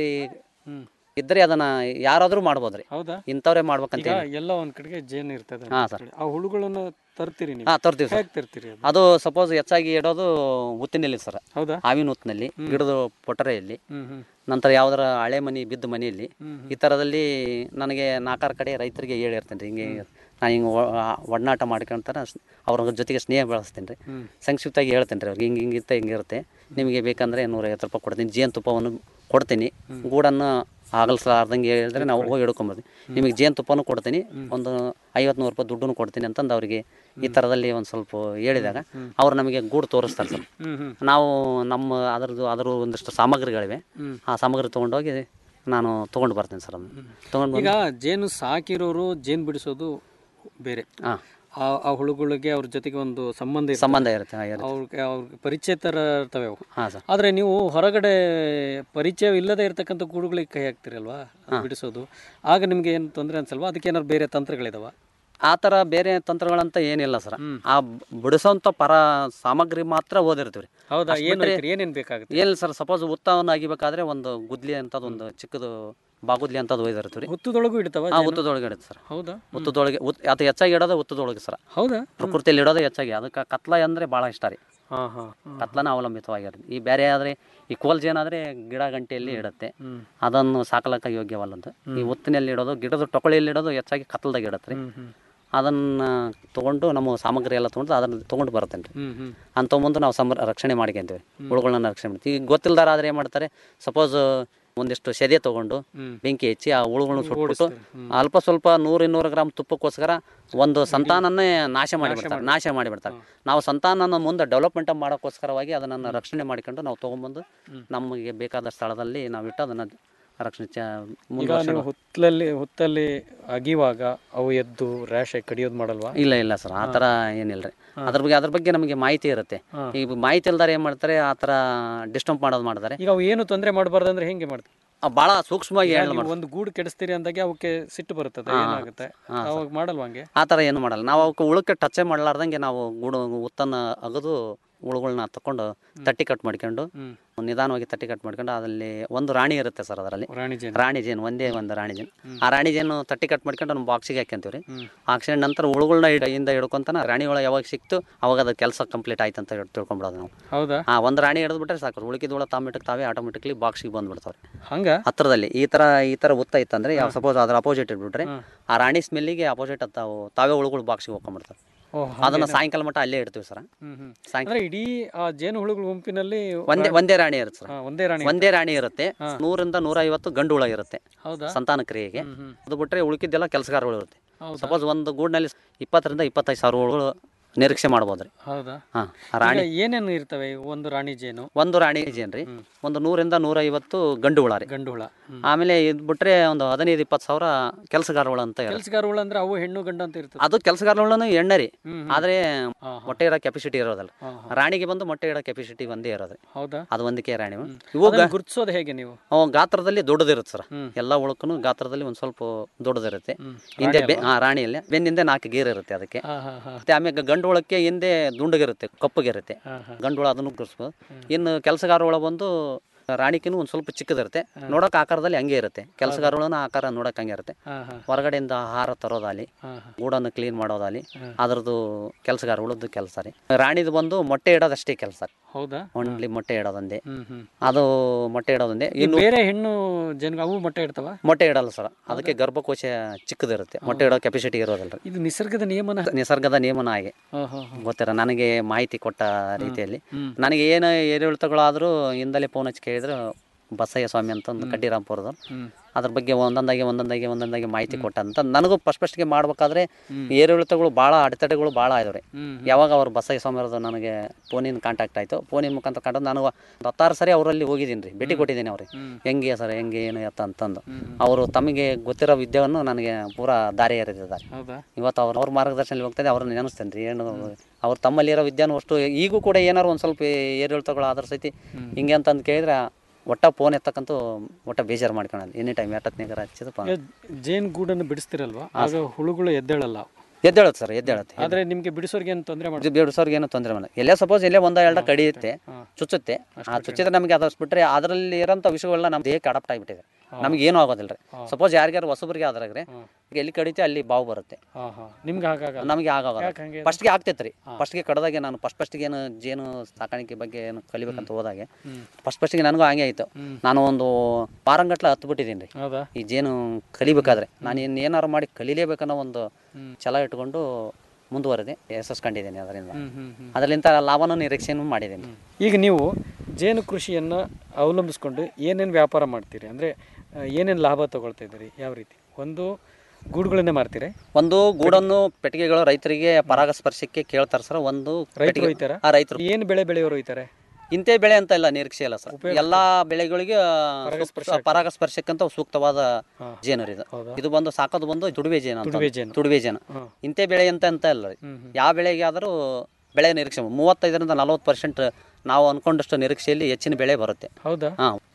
ಇದ್ದರೆ ಅದನ್ನು ಯಾರಾದರೂ ಮಾಡ್ಬೋದು ರೀ ಹೌದಾ ಇಂಥವ್ರೇ ಮಾಡ್ಬೇಕಂತ ಈಗ ಎಲ್ಲ ಒಂದ್ ಕಡೆಗೆ ಜೇನು ಇರ್ತದೆ ಹಾಂ ಒಂದ್ ಸರ್ ಕಡೆ. ಆ ಹುಳುಗಳನ್ನು ತರ್ತೀರಿ ನೀವು ಹಾಂ ತರ್ತೀವಿ ಸರ್ ಹೇಗೆ ತರ್ತೀರಿ ಅದು ಅದು ಸಪೋಸ್ ಹೆಚ್ಚಾಗಿ ಇಡೋದು ಉತ್ತಿನಲ್ಲಿ ಸರ್ ಹೌದಾ ಹಾವಿನ ಉತ್ತಿನಲ್ಲಿ ಗಿಡದ ಪೊಟರೆಯಲ್ಲಿ ಹ್ಮ್ ಹ್ಮ್ ನಂತರ ಯಾವ್ದಾರ ಹಳೆ ಮನೆ ಬಿದ್ದ ಮನೆಯಲ್ಲಿ ಈ ಥರದಲ್ಲಿ ನನಗೆ ನಾಲ್ಕಾರು ಕಡೆ ರೈತರಿಗೆ ಹೇಳಿರ್ತೇನೆ ರೀ ಹಿಂಗೆ ನಾನು ಹಿಂಗೆ ಒಡನಾಟ ಮಾಡ್ಕೊಂತಾರ ಅವ್ರ ಜೊತೆಗೆ ಸ್ನೇಹ ಬೆಳೆಸ್ತೀನಿ ರೀ ಸಂಕ್ಷಿಪ್ತವಾಗಿ ಹೇಳ್ತೇನೆ ರೀ ಅವ್ರಿಗೆ ಹಿಂಗೆ ಹಿಂಗಿರುತ್ತೆ ಹಿಂಗಿರುತ್ತೆ ನಿಮಗೆ ಬೇಕಂದರೆ ನೂರೈವತ್ತು ರೂಪಾಯಿ ಕೊಡ್ತೀನಿ ಜೇನುತುಪ್ಪವನ್ನು ಕೊಡ್ತೀನಿ ಗೂಡನ್ನು ಆಗಲ್ಸಲಾರ್ದಂಗೆ ಹೇಳಿದ್ರೆ ನಾವು ಹೋಗಿ ಹಿಡ್ಕೊಂಬರ್ತೀವಿ ನಿಮಗೆ ಜೇನುತುಪ್ಪನೂ ಕೊಡ್ತೀನಿ ಒಂದು ಐವತ್ತು ನೂರು ರೂಪಾಯಿ ದುಡ್ಡನ್ನು ಕೊಡ್ತೀನಿ ಅಂತಂದು ಅವರಿಗೆ ಈ ಥರದಲ್ಲಿ ಒಂದು ಸ್ವಲ್ಪ ಹೇಳಿದಾಗ ಅವ್ರು ನಮಗೆ ಗೂಡು ತೋರಿಸ್ತಾರೆ ಸರ್ ನಾವು ನಮ್ಮ ಅದರದ್ದು ಅದರ ಒಂದಿಷ್ಟು ಸಾಮಗ್ರಿಗಳಿವೆ ಆ ಸಾಮಗ್ರಿ ತೊಗೊಂಡೋಗಿ ನಾನು ತೊಗೊಂಡು ಬರ್ತೀನಿ ಸರ್ ಅದನ್ನು ತೊಗೊಂಡು ಈಗ ಜೇನು ಸಾಕಿರೋರು ಜೇನು ಬಿಡಿಸೋದು ಬೇರೆ ಹಾಂ ಆ ಆ ಹುಳುಗಳಿಗೆ ಅವ್ರ ಜೊತೆಗೆ ಒಂದು ಸಂಬಂಧ ಇರ್ತದೆ. ಸಂಬಂಧ ಇರುತ್ತೆ ಹಾಂ, ಇರುತ್ತೆ ಅವ್ರಿಗೆ ಅವ್ರಿಗೆ ಪರಿಚಯತರ ಇರ್ತವೆ ಅವು ಹಾಂ ಸರ್ ಆದರೆ ನೀವು ಹೊರಗಡೆ ಪರಿಚಯ ಇಲ್ಲದೆ ಇರತಕ್ಕಂಥ ಗೂಡುಗಳಿಗೆ ಕೈ ಹಾಕ್ತಿರಲ್ವಾ ಅದು ಬಿಡಿಸೋದು ಆಗ ನಿಮ್ಗೆ ಏನು ತೊಂದರೆ ಅನ್ಸಲ್ವಾ ಅದಕ್ಕೆ ಏನಾದ್ರು ಬೇರೆ ತಂತ್ರಗಳಿದಾವ ಆ ಥರ ಬೇರೆ ತಂತ್ರಗಳಂತ ಏನಿಲ್ಲ ಸರ್ ಆ ಬಿಡಿಸೋಂಥ ಪರ ಸಾಮಗ್ರಿ ಮಾತ್ರ ಓದಿರ್ತೀವಿ ರೀ ಹೌದಾ ಅಷ್ಟ್ ಏನು ಬಿಟ್ರೆ ಒಯ್ತೀರಿ? ಏನೇನ್ ಬೇಕಾಗುತ್ತೆ ಏನಿಲ್ಲ ಸರ್ ಸಪೋಸ್ ಉತ್ತವನ್ನು ಅಗಿಬೇಕಾದ್ರೆ ಒಂದು ಗುದ್ಲಿ ಅಂತದ್ದು ಒಂದು ಚಿಕ್ಕದು ಬಾಗುದ್ಲಿ ಅಂತದ್ದು ಒಯ್ದಿರ್ತೀವಿ ರೀ ಹುತ್ತದೊಳಗೂ ಇಡ್ತಾವ ಆ ಜೇನು? ಉತ್ತದೊಳಗೆ ಇಡುತ್ತೆ ಸರ್ ಹೌದಾ ಉತ್ತದೊಳಗೆ ಉತ್ ಅದು ಹೆಚ್ಚಾಗಿ ಇಡೋದು ಉತ್ತದೊಳಗೆ ಸರ್ ಹೌದಾ ಪ್ರಕೃತಿಯಲ್ಲಿ ಇಡೋದು ಹೆಚ್ಚಾಗಿ ಅದಕ್ಕೆ ಕತ್ಲ ಅಂದರೆ ಭಾಳ ಇಷ್ಟ ರೀ ಹಾ ಹಾ ಕತ್ಲನ ಅವಲಂಬಿತವಾಗಿರುತ್ತೆ ಈ ಬೇರೆ ಆದರೆ ಈ ಕೋಲ್ ಜೇನಾದರೆ ಗಿಡ ಗಂಟೆಯಲ್ಲಿ ಇಡುತ್ತೆ ಅದನ್ನು ಸಾಕಲಕ್ಕ ಯೋಗ್ಯವಲ್ಲಂತ ಈ ಉತ್ತಿನಲ್ಲಿ ಇಡೋದು ಗಿಡದ ಟೊಕಳಿಯಲ್ಲಿ ಇಡೋದು ಹೆಚ್ಚಾಗಿ ಕತ್ಲದಾಗ ಇಡತ್ತೆ ರೀ ಅದನ್ನು ತೊಗೊಂಡು ನಮ್ಮ ಸಾಮಗ್ರಿ ಎಲ್ಲ ತೊಗೊಂಡು ಅದನ್ನು ತೊಗೊಂಡು ಬರ್ತೇನೆ ರೀ ಹ್ಮ್ ಹ್ಮ್ ಅಂತ ಮುಂದೆ ನಾವು ಸಮ ರಕ್ಷಣೆ ಮಾಡ್ಕೊಂತೀವಿ ಹುಳುಗಳನ್ನ ರಕ್ಷಣೆ ಮಾಡ್ತೀವಿ ಈಗ ಗೊತ್ತಿಲ್ದಾರ ಆದ್ರೆ ಏನು ಮಾಡ್ತಾರೆ ಸಪೋಸ್ ಒಂದಿಷ್ಟು ಸೆದೆ ತೊಗೊಂಡು ಬೆಂಕಿ ಹಚ್ಚಿ ಆ ಹುಳುಗಳನ್ನ ಸುಟ್ಬಿಟ್ಟು ಅಲ್ಪ ಸ್ವಲ್ಪ ನೂರು ಇನ್ನೂರು ಗ್ರಾಮ್ ತುಪ್ಪಕ್ಕೋಸ್ಕರ ಒಂದು ಸಂತಾನನ್ನೇ ನಾಶ ಮಾಡಿಬಿಡ್ತಾರೆ ನಾಶ ಮಾಡಿಬಿಡ್ತಾರೆ ನಾವು ಸಂತಾನನ ಮುಂದೆ ಡೆವಲಪ್ಮೆಂಟ್ ಮಾಡೋಕ್ಕೋಸ್ಕರವಾಗಿ ಅದನ್ನು ರಕ್ಷಣೆ ಮಾಡಿಕೊಂಡು ನಾವು ತೊಗೊಂಬಂದು ನಮಗೆ ಬೇಕಾದ ಸ್ಥಳದಲ್ಲಿ ನಾವು ಇಟ್ಟು ಅದನ್ನು ರಕ್ಷಣೆ ಚ ಈಗ ಮುಂದುವರ್ಸೋದು. ನೀವು ಹುತ್ತಲಲ್ಲಿ ಹುತ್ತಲ್ಲಿ ಅಗಿವಾಗ ಅವು ಎದ್ದು ರ್ಯಾಶ್ ಆಗಿ ಕಡಿಯೋದು ಮಾಡಲ್ವಾ ಇಲ್ಲ ಇಲ್ಲ ಸರ್ ಆ ಥರ ಏನಿಲ್ಲ ರೀ ಅದ್ರ ಬಗ್ಗೆ ಅದ್ರ ಬಗ್ಗೆ ನಮಗೆ ಮಾಹಿತಿ ಇರುತ್ತೆ ಈಗ ಮಾಹಿತಿ ಇಲ್ದಾರ ಏನು ಮಾಡ್ತಾರೆ ಆ ಥರ ಡಿಸ್ಟರ್ಬ್ ಮಾಡೋದು ಮಾಡ್ತಾರೆ ಈಗ ಅವು ಏನು ತೊಂದರೆ ಮಾಡಬಾರ್ದು ಅಂದ್ರೆ ಹೆಂಗೆ ಮಾಡ್ತಾರೆ ಭಾಳ ಸೂಕ್ಷ್ಮವಾಗಿ ಈಗ ಹೇಳಿ ನೀವು ಒಂದು ಗೂಡು ಕೆಡಿಸ್ತೀರಿ ಅಂದಾಗ ಅವಕ್ಕೆ ಸಿಟ್ಟು ಬರುತ್ತದೆ ಏನಾಗುತ್ತೆ ಅವಾಗ ಮಾಡಲ್ವಾ ಹಂಗೆ ಆ ಥರ ಏನು ಮಾಡಲ್ಲ ನಾವು ಅವಕ್ಕೆ ಉಳಕ್ಕೆ ಟಚೇ ಮಾಡಲಾರ್ದಂಗೆ ನಾವು ಗೂಡು ಉತ್ತನ್ನು ಅಗದು ಹುಳುಗಳನ್ನ ತಕೊಂಡು ತಟ್ಟಿ ಕಟ್ ಮಾಡ್ಕೊಂಡು ನಿಧಾನವಾಗಿ ತಟ್ಟಿ ಕಟ್ ಮಾಡ್ಕೊಂಡು ಅದರಲ್ಲಿ ಒಂದು ರಾಣಿ ಇರುತ್ತೆ ಸರ್ ಅದರಲ್ಲಿ ರಾಣಿ ಜೇನು ರಾಣಿ ಜೇನು ಒಂದೇ ಒಂದು ರಾಣಿ ಜೇನು ಆ ರಾಣಿ ಜೇನು ತಟ್ಟಿ ಕಟ್ ಮಾಡ್ಕೊಂಡು ನಮ್ಮ ಬಾಕ್ಸಿಗೆ ಹಾಕ್ಯಂತೀವಿ ರೀ ಹಾಕ್ಸ್ಕೊಂಡ್ ನಂತರ ಹುಳುಗಳನ್ನ ಹಿಡ ಹಿಂದ ಹಿಡ್ಕೊಂತಾನ ರಾಣಿ ಹುಳ ಯಾವಾಗ ಸಿಕ್ತು ಅವಾಗ ಅದು ಕೆಲಸ ಕಂಪ್ಲೀಟ್ ಆಯ್ತು ಅಂತ ಹೇಳಿ ತಿಳ್ಕೊಂಬಿಡೋದು ನಾವು ಹೌದಾ ಆ ಒಂದು ರಾಣಿ ಹಿಡಿದ್ಬಿಟ್ರೆ ಸಾಕು ಉಳಿಕಿದ ಹುಳ ತಾಮಿಟಕ್ಕೆ ತಾವೇ ಆಟೋಮೆಟಿಕ್ಲಿ ಬಾಕ್ಸಿಗೆ ಬಂದ್ಬಿಡ್ತಾವೆ ಹಂಗ ಹತ್ರದಲ್ಲಿ ಈ ತರ ಈ ತರ ಉತ್ತ ಇತ್ತಂದ್ರೆ ಯಾವ ಸಪೋಸ್ ಅದ್ರ ಅಪೋಸಿಟ್ ಇಟ್ಬಿಟ್ರೆ ಆ ರಾಣಿ ಸ್ಮೆಲ್ಲಿಗೆ ಅಪೋಸಿಟ್ ತಾವು ತಾವೇ ಹುಳುಗಳು ಬಾಕ್ಸಿಗೆ ಹೋಗ್ಕೊಂಡ್ಬಿಡ್ತಾರೆ ಓಹ್ ಅದನ್ನ ಸಾಯಂಕಾಲ ಮಟ್ಟ ಅಲ್ಲೇ ಇಡ್ತೀವಿ ಸರ್ ಹ್ಮ್ ಹ್ಮ್ ಸಾಯಂಕಾಲ ಅಂದ್ರೆ ಇಡೀ ಆ ಜೇನು ಹುಳುಗಳ ಗುಂಪಿನಲ್ಲಿ ಒಂದೇ ಒಂದೇ ರಾಣಿ ಇರುತ್ತೆ ಸರ್ ಹಾ, ಒಂದೇ ರಾಣಿ ಒಂದೇ ರಾಣಿ ಇರುತ್ತೆ ನೂರಿಂದ ನೂರ ಐವತ್ತು ಗಂಡು ಹುಳ ಇರುತ್ತೆ ಹೌದಾ ಸಂತಾನ ಕ್ರಿಯೆಗೆ ಹ್ಮ್. ಅದು ಬಿಟ್ರೆ ಉಳಿಕಿದ್ದೆಲ್ಲ ಕೆಲಸಗಾರಗಳು ಇರುತ್ತೆ ಹೌದಾ? ಸಪೋಸ್ ಒಂದು ಗೂಡಿನಲ್ಲಿ ಇಪ್ಪತ್ತರಿಂದ ಇಪ್ಪತ್ತೈದು ಸಾವಿರ ಹುಳುಗಳು ನಿರೀಕ್ಷೆ ಮಾಡ್ಬೋದು ರೀ ಹೌದಾ ಹಾಂ ರಾಣಿ ಈಗ ಏನೇನು ಇರ್ತವೆ ಒಂದು ರಾಣಿ ಜೇನು ಒಂದು ರಾಣಿ ಜೇನು ರೀ ಒಂದು ನೂರಿಂದ ನೂರ ಐವತ್ತು ಗಂಡು ಹುಳ ರೀ ಗಂಡು ಹುಳ ಹ್ಮ್. ಆಮೇಲೆ ಇದು ಬಿಟ್ರೆ ಒಂದು ಹದಿನೈದು ಇಪ್ಪತ್ತು ಸಾವಿರ ಕೆಲಸಗಾರ ಹುಳ ಅಂತ ಇರುತ್ತೆ ಕೆಲ್ಸಗಾರ ಹುಳ ಅಂದ್ರೆ ಅವು ಹೆಣ್ಣು ಗಂಡು ಅಂತ ಇರ್ತದೆ ಅದು ಕೆಲಸಗಾರ ಹುಳನು ಎಣ್ಣೆ ರೀ ಹ್ಮ್, ಆದ್ರೆ ಹಾ, ಮೊಟ್ಟೆ ಇಡೋ ಕೆಪಾಸಿಟಿ ಇರೋದಲ್ಲ ಹಾ, ರಾಣಿಗೆ ಬಂದು ಮೊಟ್ಟೆ ಇಡೋ ಕೆಪಾಸಿಟಿ ಒಂದೇ ಇರೋದು ಹೌದಾ ಅದು ಒಂದಕ್ಕೆ ರಾಣಿ ಇವು ಅದನ್ನ ಗುರುತಿಸೋದು ಹೇಗೆ ನೀವು ಅವು ಗಾತ್ರದಲ್ಲಿ ದೊಡ್ಡದಿರುತ್ತೆ ಸರ್ ಹ್ಮ್. ಎಲ್ಲ ಉಳುಕನು ಗಾತ್ರದಲ್ಲಿ ಒಂದು ಸ್ವಲ್ಪ ದೊಡ್ಡದಿರುತ್ತೆ ಹ್ಮ್. ಹಿಂದೆ ಬೆ ಹಾ ರಾಣಿಯಲ್ಲಿ ಬೆನ್ನಿಂದೆ ನಾಲ್ಕು ಗೀರ್ ಇರುತ್ತೆ ಅದಕ್ಕೆ ಹಾ ಹಾ ಹಾ ಮತ್ತೆ ಆಮೇಲೆ ಗಂಡು ಹುಳಕ್ಕೆ ಹಿಂದೆ ದುಂಡಗಿರುತ್ತೆ ಕಪ್ಪಗಿರುತ್ತೆ ಹಾ, ಹಾ. ಗಂಡು ಹುಳ ಅದನ್ನು ಗುರುಸ್ಬೋದು ಇನ್ನು ಕೆಲಸಗಾರ ಹುಳ ಬಂದು ರಾಣಿಕಿನೂ ಒಂದು ಸ್ವಲ್ಪ ಚಿಕ್ಕದಿರುತ್ತೆ ನೋಡೋಕೆ ಆಕಾರದಲ್ಲಿ ಹಂಗೆ ಇರುತ್ತೆ ಕೆಲಸಗಾರ ಹುಳನ ಆಕಾರ ನೋಡೋಕೆ ಹಂಗೆ ಇರುತ್ತೆ ಹಾ ಹಾ ಹೊರಗಡೆಯಿಂದ ಆಹಾರ ತರೋದಾಲಿ ಹಾ ಹಾ ಗೂಡನ್ನು ಕ್ಲೀನ್ ಮಾಡೋದಾಲಿ ಅದ್ರದ್ದು ಕೆಲಸಗಾರ ಉಳಿದು ಕೆಲಸ ರೀ ರಾಣಿದು ಬಂದು ಮೊಟ್ಟೆ ಇಡೋದಷ್ಟೇ ಕೆಲಸ ಹೌದಾ ಒನ್ಲಿ ಮೊಟ್ಟೆ ಇಡೋದೊಂದೇ ಹ್ಮ್ ಹ್ಮ್ ಅದು ಮೊಟ್ಟೆ ಇಡೋದೊಂದೇ ಈ ಇನ್ನು ಬೇರೆ ಹೆಣ್ಣು ಜನ ಅವು ಮೊಟ್ಟೆ ಇಡ್ತಾವ ಮೊಟ್ಟೆ ಇಡಲ್ಲ ಸರ್ ಅದಕ್ಕೆ ಗರ್ಭಕೋಶ ಚಿಕ್ಕದಿರುತ್ತೆ ಮೊಟ್ಟೆ ಇಡೋ ಕೆಪಾಸಿಟಿ ಇರೋದಿಲ್ಲ ಇದು ನಿಸರ್ಗದ ನಿಯಮನ ನಿಸರ್ಗದ ನಿಯಮನ ಹಾಗೆ ಹಾ ಹಾ ಹಾ. ಗೊತ್ತಿರ ನನಗೆ ಮಾಹಿತಿ ಕೊಟ್ಟ ರೀತಿಯಲ್ಲಿ ಹ್ಮ್. ನನಗೆ ಏನು ಏರಿಳಿತಗಳಾದರೂ ಹಿಂದಲೇ ಫೋನ್ ಹಚ್ಚಿ ಕೇಳಿದ್ರೆ ಬಸಯ್ಯ ಸ್ವಾಮಿ ಅಂತ ಒಂದು ಕಡ್ಡಿರಾಂಪುರದ ಹ್ಮ್. ಅದ್ರ ಬಗ್ಗೆ ಒಂದೊಂದಾಗಿ ಒಂದೊಂದಾಗಿ ಒಂದೊಂದಾಗಿ ಮಾಹಿತಿ ಕೊಟ್ಟ ಅಂತ ನನಗೂ ಫಸ್ಟ್ ಫಸ್ಟ್ಗೆ ಮಾಡ್ಬೇಕಾದ್ರೆ ಏರಿಳಿತಗಳು ಭಾಳ ಅಡೆತಡೆಗಳು ಭಾಳ ಇದಾವೆ ಹ್ಮ್. ಯಾವಾಗ ಅವ್ರು ಬಸಯ್ಯ ಸ್ವಾಮಿ ಅವ್ರದ್ದು ನನಗೆ ಫೋನಿನ ಕಾಂಟ್ಯಾಕ್ಟ್ ಆಯಿತು ಫೋನಿನ ಮುಖಾಂತರ ಕಾಂಟ್ಯಾಕ್ಟ್ ನಾನು ಒಂದು ಹತ್ತಾರು ಸರಿ ಅವರಲ್ಲಿ ಹೋಗಿದ್ದೀನಿ ರೀ ಭೇಟಿ ಕೊಟ್ಟಿದ್ದೀನಿ ಅವ್ರಿಗೆ ಹೆಂಗೆ ಸರ್ ಹೆಂಗೆ ಏನು ಎತ್ತ ಅಂತಂದು ಅವರು ತಮಗೆ ಗೊತ್ತಿರೋ ವಿದ್ಯೆಯನ್ನು ನನಗೆ ಪೂರಾ ದಾರಿ ಎರೆದಿದ್ದಾರೆ ಹೌದಾ ಇವತ್ತು ಅವ್ರ ಅವ್ರ ಮಾರ್ಗದರ್ಶನದಲ್ಲಿ ಹೋಗ್ತದೆ ಅವ್ರನ್ನ ನೆನೆಸ್ತೇನೆ ರೀ ಏನು ಅವ್ರು ತಮ್ಮಲ್ಲಿರೋ ವಿದ್ಯಾನು ಅಷ್ಟು ಈಗೂ ಕೂಡ ಏನಾರು ಒಂದು ಸ್ವಲ್ಪ ಏರಿಳಿತಗಳು ಆದ್ರ ಸೈತಿ ಹಿಂಗೆ ಅಂತಂದು ಕೇಳಿದ್ರೆ ಒಟ್ಟ ಫೋನ್ ಎತ್ತಕ್ಕಂತೂ ಒಟ್ಟ ಬೇಜಾರು ಮಾಡ್ಕೊಳಲ್ಲ ಎನಿ ಟೈಮ್ ಎಷ್ಟೊತ್ತಿನಾಗಾರ ಹಚ್ಚಿದಪ್ಪ ಈಗ ಜೇನ್ ಗೂಡನ್ನು ಬಿಡಿಸ್ತಿರಲ್ವಾ ಆಗ ಹುಳುಗಳು ಎದ್ದೇಳಲ್ಲ ಎದ್ದೇಳತ್ತೆ ಸರ್ ಎದ್ದೇಳತ್ತೆ ಆದ್ರೆ ನಿಮ್ಗೆ ಬಿಡಿಸೋರ್ಗೆ ಏನು ತೊಂದರೆ ಮಾಡಿ ಬೇಡಸೋರ್ಗೆ ಏನೂ ತೊಂದರೆ ಮಾಡಲ್ಲ ಎಲ್ಲೇ ಸಪೋಸ್ ಎಲ್ಲೇ ಒಂದ ಎರಡ ಕಡಿಯುತ್ತೆ ಚುಚ್ಚುತ್ತೆ ಆ ಚುಚ್ಚಿದ್ರೆ ನಮಗೆ ಅದಷ್ಟು ಬಿಟ್ರೆ ಅದರಲ್ಲಿ ಇರೋಂಥ ವಿಷಯಗಳನ್ನ ನಮ್ಮ ದೇಹಕ್ಕೆ ಅಡಾಪ್ಟ್ ಆಗಿಬಿಟ್ಟಿದೆ ನಮ್ಗೆ ಏನೂ ಆಗೋದಿಲ್ಲ ರೀ ಸಪೋಸ್ ಯಾರಿಗಾರು ಹೊಸಬ್ರಿಗೆ ಆದ್ರಾಗ್ರೆ ಈಗ ಎಲ್ಲಿ ಕಡಿತೆ ಅಲ್ಲಿ ಬಾವು ಬರುತ್ತೆ ಹಾ ಹಾ ನಿಮ್ಗೆ ಹಾಗಾಗಲ್ಲ ನಮಗೆ ಆಗೋಲ್ಲ ಯಾಕ್ ಹಂಗೆ? ಫಸ್ಟ್ಗೆ ಆಗ್ತೈತೆ ರೀ ಫಸ್ಟ್ಗೆ ಕಡ್ದಾಗೆ ನಾನು ಫಸ್ಟ್ ಫಸ್ಟ್ಗೆ ಏನು ಜೇನು ಸಾಕಾಣಿಕೆ ಬಗ್ಗೆ ಏನು ಕಲಿಬೇಕಂತ ಹೋದಾಗೆ ಫಸ್ಟ್ ಫಸ್ಟ್ಗೆ ನನಗೂ ಹಂಗೆ ಆಯಿತು ನಾನು ಒಂದು ವಾರಂಗಟ್ಲೆ ಹತ್ತು ಬಿಟ್ಟಿದ್ದೀನಿ ರೀ ಹೌದಾ ಈ ಜೇನು ಕಲಿಬೇಕಾದ್ರೆ ನಾನು ಇನ್ನು ಏನಾರು ಮಾಡಿ ಕಲಿಲೇಬೇಕನ್ನೋ ಒಂದು ಛಲ ಇಟ್ಕೊಂಡು ಮುಂದುವರೆದೆ ಯಶಸ್ಸು ಕಂಡಿದ್ದೀನಿ ಅದರಿಂದ ಹ್ಮ್ ಹ್ಮ್ ಹ್ಮ್ ಅದರಿಂದ ಲಾಭನೂ ನಿರೀಕ್ಷೆನೂ ಮಾಡಿದ್ದೀನಿ ಈಗ ನೀವು ಜೇನು ಕೃಷಿಯನ್ನು ಅವಲಂಬಿಸ್ಕೊಂಡು ಏನೇನು ವ್ಯಾಪಾರ ಮಾಡ್ತೀರಿ ಅಂದರೆ ಏನೇನು ಲಾಭ ತಗೊಳ್ತಾ ಇದ್ದೀರಿ ಯಾವ ರೀತಿ ಒಂದು ಗೂಡುಗಳನ್ನೇ ಮಾರ್ತೀರಿ ಒಂದು ಗೂಡನ್ನು ಪೆಟ್ಟಿಗೆಗಳು ರೈತರಿಗೆ ಪರಾಗಸ್ಪರ್ಶಕ್ಕೆ ಕೇಳ್ತಾರೆ ಸರ್ ಒಂದು ರೈತರು ಪೆಟ್ಟಿಗೆ- ಒಯ್ತಾರಾ? ಆ ರೈತರು ಏನು ಬೆಳೆ ಬೆಳೆಯೋರು ಒಯ್ತಾರೆ ಇಂತೆ ಬೆಳೆ ಅಂತ ಇಲ್ಲ ನಿರೀಕ್ಷೆ ಇಲ್ಲ ಸರ್ ಎಲ್ಲಾ ಬೆಳೆಗಳಿಗೆ ಸೂಕ್ತ- ಪರಾಗಸ್ಪರ್ಶಕ್ಕಂತ ಸೂಕ್ತವಾದ ಜೇನು ರೀ ಇದು ಇದು ಬಂದು ಸಾಕೋದು ಬಂದು ತುಡುವೆ ಜೇನು ಅಂತ ತುಡುವೆ ಜೇನು. ತುಡುವೆ ಜೇನು ಇಂತೆ ಬೆಳೆ ಅಂತ ಅಂತ ಇಲ್ಲ ರೀ ಯಾವ ಬೆಳೆಗೆ ಆದರೂ ಬೆಳೆ ನಿರೀಕ್ಷೆ ಮೂವತ್ತೈದರಿಂದ ನಲವತ್ತು ಪರ್ಸೆಂಟ್ ನಾವು ಅನ್ಕೊಂಡಷ್ಟು ನಿರೀಕ್ಷೆಯಲ್ಲಿ ಹೆಚ್ಚಿನ ಬೆಳೆ ಬರುತ್ತೆ ಹೌದಾ ಹಾಂ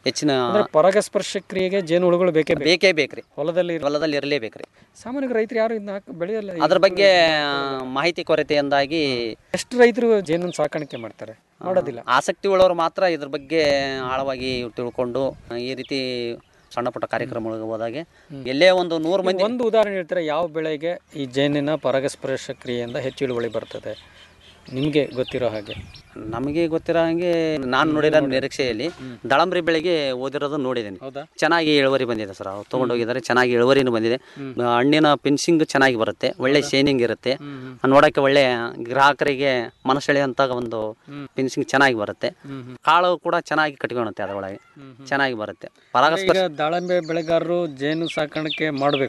ಹೆಚ್ಚಿನ ಅಂದ್ರೆ ಪರಾಗಸ್ಪರ್ಶ ಕ್ರಿಯೆಗೆ ಜೇನುಹುಳುಗಳು ಬೇಕೇ ಬೇಕು ಬೇಕೇ ಬೇಕ್ರಿ ಹೊಲದಲ್ಲಿ ಇರೋ- ಹೊಲದಲ್ಲಿ ಇರಲೇಬೇಕ್ರಿ ಸಾಮಾನ್ಯವಾಗಿ ರೈತರು ಯಾರು ಇದನ್ನ ಹಾಕಿ ಬೆಳೆಯಲ್ಲ ಅದ್ರ ಬಗ್ಗೆ ಮಾಹಿತಿ ಕೊರತೆಯಿಂದಾಗಿ ಎಷ್ಟು ರೈತರು ಜೇನನ್ನು ಸಾಕಾಣಿಕೆ ಮಾಡ್ತಾರೆ ಮಾಡೋದಿಲ್ಲ ಆಸಕ್ತಿ ಉಳ್ಳವರು ಮಾತ್ರ ಇದ್ರ ಬಗ್ಗೆ ಆಳವಾಗಿ ತಿಳ್ಕೊಂಡು ಈ ರೀತಿ ಸಣ್ಣ ಪುಟ್ಟ ಕಾರ್ಯಕ್ರಮಗಳಿಗೆ ಹೋದಾಗೆ ಎಲ್ಲೇ ಒಂದು ನೂರು ಮಂದಿ ಒಂದು ಉದಾಹರಣೆ ಹೇಳ್ತಾರೆ ಯಾವ ಬೆಳೆಗೆ ಈ ಜೇನಿನ ಪರಾಗಸ್ಪರ್ಶ ಕ್ರಿಯೆಯಿಂದ ಹೆಚ್ಚು ಇಳುವಳಿ ಬರ್ತದೆ ನಿಮಗೆ ಗೊತ್ತಿರೋ ಹಾಗೆ ನಮಗೆ ಗೊತ್ತಿರೋ ಹಾಗೆ ನಾನು ನೋಡಿರೋ ನಿರೀಕ್ಷೆಯಲ್ಲಿ ದಾಳಂಬ್ರಿ ಬೆಳೆಗೆ ಓದಿರೋದು ನೋಡಿದ್ದೀನಿ ಹೌದಾ ಚೆನ್ನಾಗಿ ಇಳುವರಿ ಬಂದಿದೆ ಸರ್ ಅವ್ರು ತೊಗೊಂಡೋಗಿದ್ದಾರೆ ಚೆನ್ನಾಗಿ ಇಳುವರಿನೂ ಬಂದಿದೆ ಹಣ್ಣಿನ ಫಿನಿಶಿಂಗ್ ಚೆನ್ನಾಗಿ ಬರುತ್ತೆ ಒಳ್ಳೆ ಶೈನಿಂಗ್ ಇರುತ್ತೆ ನೋಡೋಕ್ಕೆ ಒಳ್ಳೆ ಗ್ರಾಹಕರಿಗೆ ಮನಸೆಳೆಯುವಂಥ ಒಂದು ಫಿನಿಶಿಂಗ್ ಚೆನ್ನಾಗಿ ಬರುತ್ತೆ ಕಾಳು ಕೂಡ ಚೆನ್ನಾಗಿ ಕಟ್ಕೊಳುತ್ತೆ ಅದರೊಳಗೆ ಚೆನ್ನಾಗಿ ಬರುತ್ತೆ ಪರಾಗಸ್ಪರ್ಶ ಈಗ ದಾಳಿಂಬೆ ಬೆಳೆಗಾರರು ಜೇನು ಸಾಕಾಣಿಕೆ ಮಾಡಬೇಕು